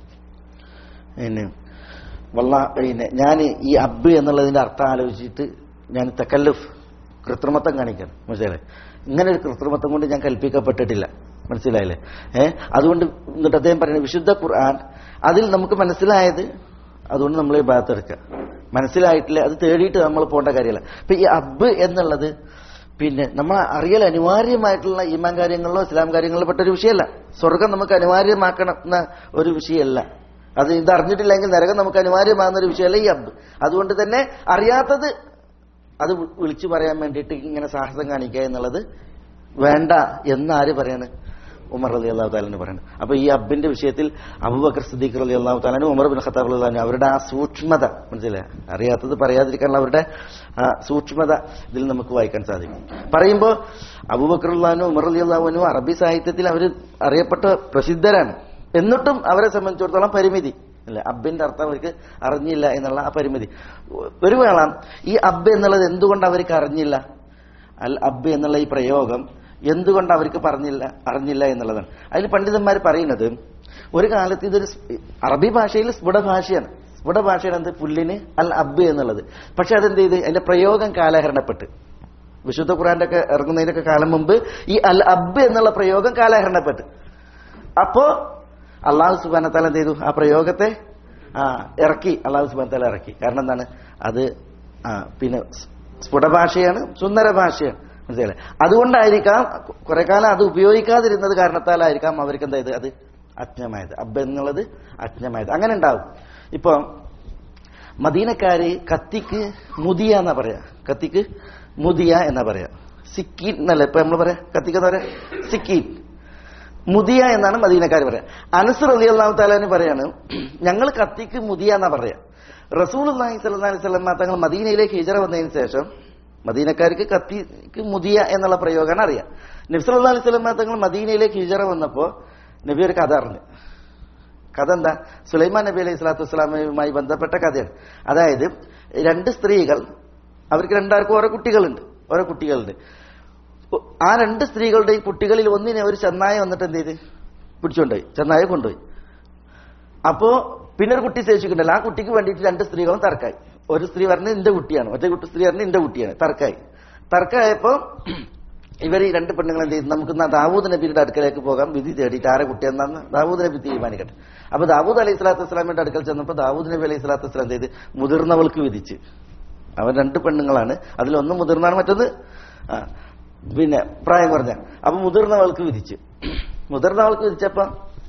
പിന്നെ വള്ള പിന്നെ ഞാൻ ഈ അബ്ബ് എന്നുള്ളതിന്റെ അർത്ഥം ആലോചിച്ചിട്ട് ഞാൻ തക്കല്ലുഫ് കൃത്രിമത്വം കാണിക്കണം മനസ്സിലായി ഇങ്ങനെ ഒരു കൃത്രിമത്വം കൊണ്ട് ഞാൻ കൽപ്പിക്കപ്പെട്ടിട്ടില്ല മനസ്സിലായില്ലേ ഏഹ് അതുകൊണ്ട് എന്നിട്ട് അദ്ദേഹം പറയുന്നത് വിശുദ്ധ ഖുർആൻ അതിൽ നമുക്ക് മനസ്സിലായത് അതുകൊണ്ട് നമ്മൾ ഈ ഭാഗത്ത് എടുക്കുക മനസ്സിലായിട്ടില്ല അത് തേടിയിട്ട് നമ്മൾ പോകേണ്ട കാര്യമല്ല ഇപ്പൊ ഈ അബ്ബ് എന്നുള്ളത് പിന്നെ നമ്മൾ അറിയൽ അനിവാര്യമായിട്ടുള്ള ഈമാൻ കാര്യങ്ങളിലോ ഇസ്ലാം കാര്യങ്ങളിലോ പെട്ട ഒരു വിഷയമല്ല സ്വർഗം നമുക്ക് അനിവാര്യമാക്കണം എന്ന ഒരു വിഷയമല്ല അത് ഇത് അറിഞ്ഞിട്ടില്ലെങ്കിൽ നരകം നമുക്ക് അനിവാര്യമാകുന്ന ഒരു വിഷയമല്ല ഈ അബ്ബ് അതുകൊണ്ട് തന്നെ അറിയാത്തത് അത് വി- വിളിച്ചു പറയാൻ വേണ്ടിയിട്ട് ഇങ്ങനെ സാഹസം കാണിക്കുക എന്നുള്ളത് വേണ്ട എന്നാര് പറയാണ് ഉമർ അലി അള്ളാഹു താലാന് പറയുന്നത് അപ്പൊ ഈ അബ്ബിന്റെ വിഷയത്തിൽ അബൂബക്കർ സിദ്ദീഖ് അലി അള്ളാഹു താലാനും ഉമർ ബിൻ ഖത്താബ് അള്ളാഹു അവരുടെ ആ സൂക്ഷ്മത മനസ്സിലായി അറിയാത്തത് പറയാതിരിക്കാനുള്ള അവരുടെ ആ സൂക്ഷ്മത ഇതിൽ നമുക്ക് വായിക്കാൻ സാധിക്കും പറയുമ്പോൾ അബൂബക്കർ അള്ളഹാനും ഉമർ അലി അള്ളാഹുനും അറബി സാഹിത്യത്തിൽ അവർ അറിയപ്പെട്ട പ്രസിദ്ധരാണ് എന്നിട്ടും അവരെ സംബന്ധിച്ചിടത്തോളം പരിമിതി അല്ല അബ്ബിന്റെ അർത്ഥം അവർക്ക് അറിഞ്ഞില്ല എന്നുള്ള ആ പരിമിതി ഒരു വേള ഈ അബ്ബ് എന്നുള്ളത് എന്തുകൊണ്ട് അവർക്ക് അറിഞ്ഞില്ല അൽ അബ്ബ് എന്നുള്ള ഈ പ്രയോഗം എന്തുകൊണ്ട് അവർക്ക് പറഞ്ഞില്ല അറിഞ്ഞില്ല എന്നുള്ളതാണ് അതിൽ പണ്ഡിതന്മാർ പറയുന്നത് ഒരു കാലത്ത് ഇതൊരു സ്- അറബി ഭാഷയിൽ സ്ഫുട ഭാഷയാണ് സ്ഫുട ഭാഷയാണ് എന്ത് പുല്ലിന് അൽ അബ്ബ് എന്നുള്ളത് പക്ഷെ അതെന്ത് ചെയ്ത് അതിന്റെ പ്രയോഗം കാലഹരണപ്പെട്ട് വിശുദ്ധ ഖുറാന്റെ ഒക്കെ ഇറങ്ങുന്നതിനൊക്കെ കാലം മുമ്പ് ഈ അൽ അബ്ബ് എന്നുള്ള പ്രയോഗം കാലഹരണപ്പെട്ട് അപ്പോ അള്ളാഹു സുബാന താല എന്ത് ചെയ്തു ആ പ്രയോഗത്തെ ആ ഇറക്കി അള്ളാഹു സുബാന താല ഇറക്കി കാരണം എന്താണ് അത് ആ പിന്നെ സ്- സ്ഫുട ഭാഷയാണ് സുന്ദര ഭാഷയാണ് മനസ്സിലായി അതുകൊണ്ടായിരിക്കാം കുറെ കാലം അത് ഉപയോഗിക്കാതിരുന്നത് കാരണത്താലായിരിക്കാം അവർക്ക് എന്തായത് അത് അജ്ഞമായത് അബ്ബ് എന്നുള്ളത് അജ്ഞമായത് അങ്ങനെ ഉണ്ടാവും ഇപ്പൊ മദീനക്കാര് കത്തിക്ക് മുദിയ എന്നാ പറയാ കത്തിക്ക് മുദിയ എന്നാ പറയാ സിക്കീൻ എന്നല്ല ഇപ്പൊ നമ്മൾ പറയാ കത്തിക്ക് എന്ന് പറയാ സിക്കീൻ മുദിയ എന്നാണ് മദീനക്കാർ പറയാ അനസർ അലി അള്ളാഹു താലാന് പറയാണ് ഞങ്ങൾ കത്തിക്ക് മുദിയ എന്നാ പറയാ റസൂൽ അള്ളാഹി സല്ലല്ലാഹി അലൈഹി വസല്ലം തങ്ങൾ മദീനയിലേക്ക് ഹിജറ വന്നതിന് ശേഷം മദീനക്കാർക്ക് കത്തിക്ക് മുദിയ എന്നുള്ള പ്രയോഗമാണ് അറിയാം നബ്സ് അലൈഹി സ്വലം തങ്ങൾ മദീനയിലേക്ക് ഹിജറ വന്നപ്പോ നബി ഒരു കഥ അറിഞ്ഞു കഥ എന്താ സുലൈമാൻ നബി അലൈഹി സ്വലാത്തു വസ്സലാമയുമായി ബന്ധപ്പെട്ട കഥയാണ് അതായത് രണ്ട് സ്ത്രീകൾ അവർക്ക് രണ്ടാർക്കും ഓരോ കുട്ടികളുണ്ട് ഓരോ കുട്ടികളുണ്ട് ആ രണ്ട് സ്ത്രീകളുടെയും കുട്ടികളിൽ ഒന്നിനെ ഒരു ചെന്നായ വന്നിട്ട് എന്ത് ചെയ്ത് പിടിച്ചുകൊണ്ടുപോയി ചെന്നായ കൊണ്ടുപോയി അപ്പോ പിന്നെ ഒരു കുട്ടി ശേഷിക്കുന്നുണ്ടല്ലോ ആ കുട്ടിക്ക് വേണ്ടിയിട്ട് രണ്ട് സ്ത്രീകളും തർക്കായി ഒരു സ്ത്രീ പറഞ്ഞ് എന്റെ കുട്ടിയാണ് മറ്റേ കുട്ടി സ്ത്രീ പറഞ്ഞ് എന്റെ കുട്ടിയാണ് തർക്കായി തർക്കമായപ്പോ ഇവർ ഈ രണ്ട് പെണ്ണുങ്ങൾ എന്ത് ചെയ്തു നമുക്ക് എന്നാ ദാവൂദ് നബിയുടെ അടുക്കലേക്ക് പോകാം വിധി തേടിയിട്ട് ആരെ കുട്ടിയെന്നാന്ന് ദാവൂദ് നബി തീരുമാനിക്കട്ടെ അപ്പൊ ദാവൂദ് അലൈഹി സ്വലാത്തു വസ്സലാമിന്റെ അടുക്കൽ ചെന്നപ്പോൾ ദാവൂദ് നബി അലൈഹി സ്വലാത്തു വസ്സലാം എന്ത് ചെയ്ത് മുതിർന്നവൾക്ക് വിധിച്ച് അവൻ രണ്ട് പെണ്ണുങ്ങളാണ് അതിലൊന്ന് മുതിർന്നാണ് മറ്റത് ആ, പിന്നെ പ്രായം കുറഞ്ഞ അപ്പൊ മുതിർന്നവൾക്ക് വിധിച്ച് മുതിർന്നവൾക്ക് വിധിച്ചപ്പോ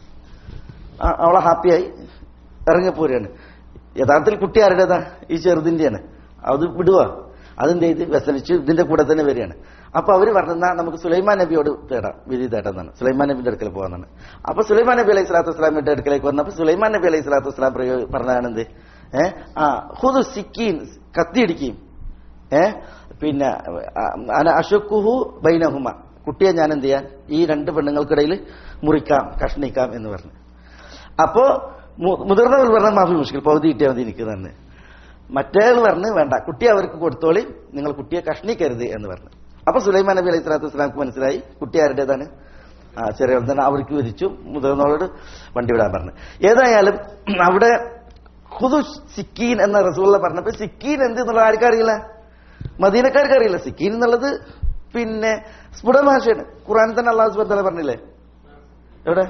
ആ, അവളെ ഹാപ്പിയായി ഇറങ്ങിപ്പോരുകയാണ് യഥാർത്ഥത്തിൽ കുട്ടി ആരുടേതാ ഈ ചെറുതിന്റെയാണ് അത് വിടുക അതെന്ത് ചെയ്ത് വ്യസനിച്ച് ഇതിന്റെ കൂടെ തന്നെ വരികയാണ് അപ്പൊ അവര് പറഞ്ഞാ നമുക്ക് സുലൈമാൻ നബിയോട് തേടാം വിധി തേടാന്നാണ് സുലൈമാൻ നബിന്റെ അടുക്കൽ പോകാന്നാണ് അപ്പൊ സുലൈമാൻ നബി അലൈഹി സ്വലാത്തു വസ്സലാമിന്റെ അടുക്കലേക്ക് വന്നപ്പോ സുലൈമാൻ നബി അലൈഹി സ്വലാത്തു വസ്സലാം പ്രയോ- പറഞ്ഞതാണ് എന്ത് ഏഹ് ആ ഹുദു സിക്കീൻ കത്തിയിടിക്കുകയും ഏ പിന്നെ അന അഷക്കുഹു ബൈനഹുമ കുട്ടിയെ ഞാൻ എന്ത് ചെയ്യാൻ ഈ രണ്ട് പെണ്ണുങ്ങൾക്കിടയിൽ മുറിക്കാം കഷ്ണിക്കാം എന്ന് പറഞ്ഞു അപ്പോ മു- മുതിർന്നവർ പറഞ്ഞ മാഫി മുഷ്കിൽ പകുതി കിട്ടിയാൽ മതി എനിക്ക് തന്നെ മറ്റേ പറഞ്ഞ് വേണ്ട കുട്ടിയെ അവർക്ക് കൊടുത്തോളി നിങ്ങൾ കുട്ടിയെ കഷ്ണിക്കരുത് എന്ന് പറഞ്ഞു അപ്പൊ സുലൈമാൻ നബി അലൈഹി സ്വലാത്തു വസ്സലാമക്ക് മനസ്സിലായി കുട്ടി ആരുടേതാണ് ആ ചെറിയ തന്നെ അവർക്ക് വിധിച്ചു മുതിർന്നവരോട് വണ്ടി വിടാൻ പറഞ്ഞു ഏതായാലും അവിടെ ഖുദു സിക്കീൻ എന്ന റസൂള്ള പറഞ്ഞപ്പോ സിക്കീൻ എന്ത് എന്നുള്ള ആർക്കും അറിയില്ല മദീനക്കാർക്ക് അറിയില്ല സിക്കീൻ എന്നുള്ളത് പിന്നെ സ്ഫുട ഭാഷയാണ് ഖുറാൻ തന്നെ അള്ളാഹു സുബ്ഹാനഹു വതആല പറഞ്ഞില്ലേ എവിടെ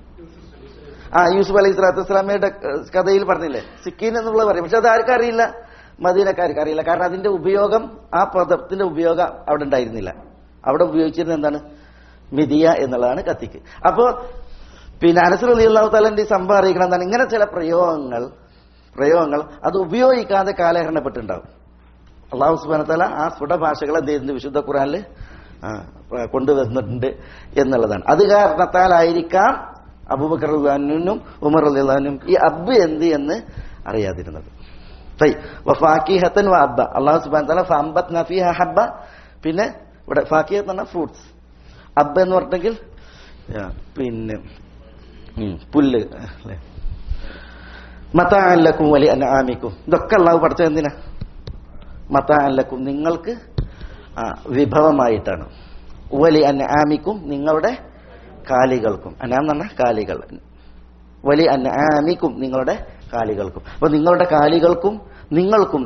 ആ യൂസുഫ് അലൈഹി സ്വലാത്തു വസ്സലാമയുടെ കഥയിൽ പറഞ്ഞില്ലേ സിക്കീൻ എന്നുള്ളത് പറയും പക്ഷെ അത് ആർക്കും അറിയില്ല മദീനക്കാർക്ക് അറിയില്ല കാരണം അതിന്റെ ഉപയോഗം ആ പദത്തിന്റെ ഉപയോഗം അവിടെ ഉണ്ടായിരുന്നില്ല അവിടെ ഉപയോഗിച്ചിരുന്നത് എന്താണ് മിതിയ എന്നുള്ളതാണ് കത്തിക്ക് അപ്പോ പിന്നെ അനസർ അലി അള്ളാഹു താലന്റെ ഈ സംഭവം അറിയിക്കണം എന്താണ് ഇങ്ങനെ ചില പ്രയോഗങ്ങൾ പ്രയോഗങ്ങൾ അത് ഉപയോഗിക്കാതെ കാലഹരണപ്പെട്ടുണ്ടാവും അള്ളാഹു സുബാനത്തല ആ സ്ഫുട ഭാഷകൾ എന്ത് ചെയ്യുന്നു വിശുദ്ധ ഖുറാനിൽ ആ, കൊണ്ടുവന്നിട്ടുണ്ട് എന്നുള്ളതാണ് അത് കാരണത്താലായിരിക്കാം അബൂബക്കർ റളിയല്ലാഹുവിനും ഉമർ അള്ളാഹുനും ഈ അബ്ബ് എന്ത് എന്ന് അറിയാതിരുന്നത് തൈ ഫാക്കിഹത്തൻ വ അബ്ബ അള്ളാഹു സുബാൻ തല ഫഅംബത് നഫിഹ ഹബ്ബ പിന്നെ ഇവിടെ ഫാക്കിഹത്ത് പറഞ്ഞാൽ ഫ്രൂട്ട്സ് അബ്ബ എന്ന് പറഞ്ഞെങ്കിൽ ആ, പിന്നെ ഉം, പുല്ല് അല്ലേ മതാലക്കും വലിയ അനാമിക്കും ഇതൊക്കെ അള്ളാഹു പഠിച്ചത് എന്തിനാ മതാലക്കും നിങ്ങൾക്ക് ആ, വിഭവമായിട്ടാണ് വലിയ അനാമിക്കും നിങ്ങളുടെ കാലികൾക്കും അനാം എന്ന് പറഞ്ഞാൽ കാലികൾ വലിയ അനാമിക്കും നിങ്ങളുടെ കാലികൾക്കും അപ്പൊ നിങ്ങളുടെ കാലികൾക്കും നിങ്ങൾക്കും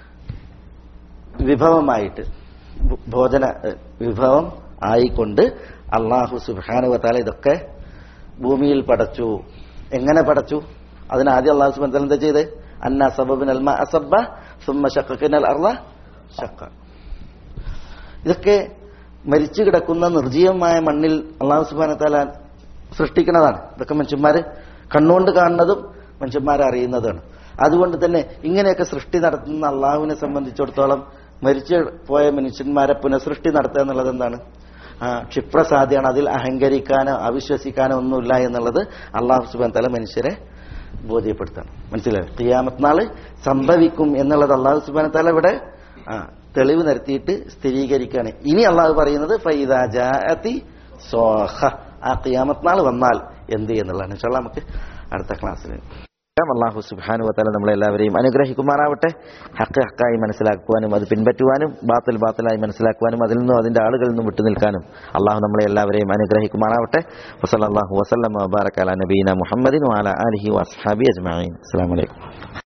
വിഭവമായിട്ട് ഭ- ഭോജന ഏഹ്, വിഭവം ആയിക്കൊണ്ട് അള്ളാഹു സുബാനുവത്താല ഇതൊക്കെ ഭൂമിയിൽ പടച്ചു എങ്ങനെ പടച്ചു അതിനാദ്യം അള്ളാഹു സുബാൻ എന്താ ചെയ്ത് അന്ന സബബിൻ അൽമ അസബ സുമ്മ ഷക്കിനൽ അർള ഷക്ക ഇതൊക്കെ മരിച്ചു കിടക്കുന്ന നിർജീവമായ മണ്ണിൽ അള്ളാഹു സുബാനത്താല സൃഷ്ടിക്കുന്നതാണ് ഇതൊക്കെ മനുഷ്യന്മാര് കണ്ണുകൊണ്ട് കാണുന്നതും മനുഷ്യന്മാരെ അറിയുന്നതാണ് അതുകൊണ്ട് തന്നെ ഇങ്ങനെയൊക്കെ സൃഷ്ടി നടത്തുന്ന അള്ളാഹുവിനെ സംബന്ധിച്ചിടത്തോളം മരിച്ചു പോയ മനുഷ്യന്മാരെ പുനഃസൃഷ്ടി നടത്തുക എന്നുള്ളത് എന്താണ് ആ, ക്ഷിപ്രസാധ്യമാണ് അതിൽ അഹങ്കരിക്കാനോ അവിശ്വസിക്കാനോ ഒന്നുമില്ല എന്നുള്ളത് അള്ളാഹു സുബാൻ തല മനുഷ്യരെ ബോധ്യപ്പെടുത്തണം മനസ്സിലായി ഖിയാമത്ത് നാള് സംഭവിക്കും എന്നുള്ളത് അള്ളാഹു സുബാൻ തല ഇവിടെ ആ, തെളിവ് നിരത്തിയിട്ട് സ്ഥിരീകരിക്കുകയാണ് ഇനി അള്ളാഹു പറയുന്നത് ഫൈദാ ജാഅതി സ്വാഹ ആ ഖിയാമത്ത് നാൾ വന്നാൽ എന്ത് എന്നുള്ളതാണ് ഇൻഷാ അല്ലാ നമുക്ക് അടുത്ത ക്ലാസ്സിൽ അള്ളാഹു സുബാനു വത്താല നമ്മളെല്ലാവരെയും അനുഗ്രഹിക്കുമാറാവട്ടെ ഹക്ക് ഹക്കായി മനസ്സിലാക്കുവാനും അത് പിൻപറ്റുവാനും ബാത്തിൽ ബാത്തിലായി മനസ്സിലാക്കുവാനും അതിൽ നിന്നും അതിന്റെ ആളുകളിൽ നിന്നും വിട്ടുനിൽക്കാനും അള്ളാഹു നമ്മളെ എല്ലാവരെയും അനുഗ്രഹിക്കുമാറാവട്ടെ വസല്ലാഹു വസ്ലം വബാറക്കാല നബീന മുഹമ്മദിൻ വാല അലഹി വസ്ഹാബി അജ്മാൻ അസ്സാം വലൈക്കും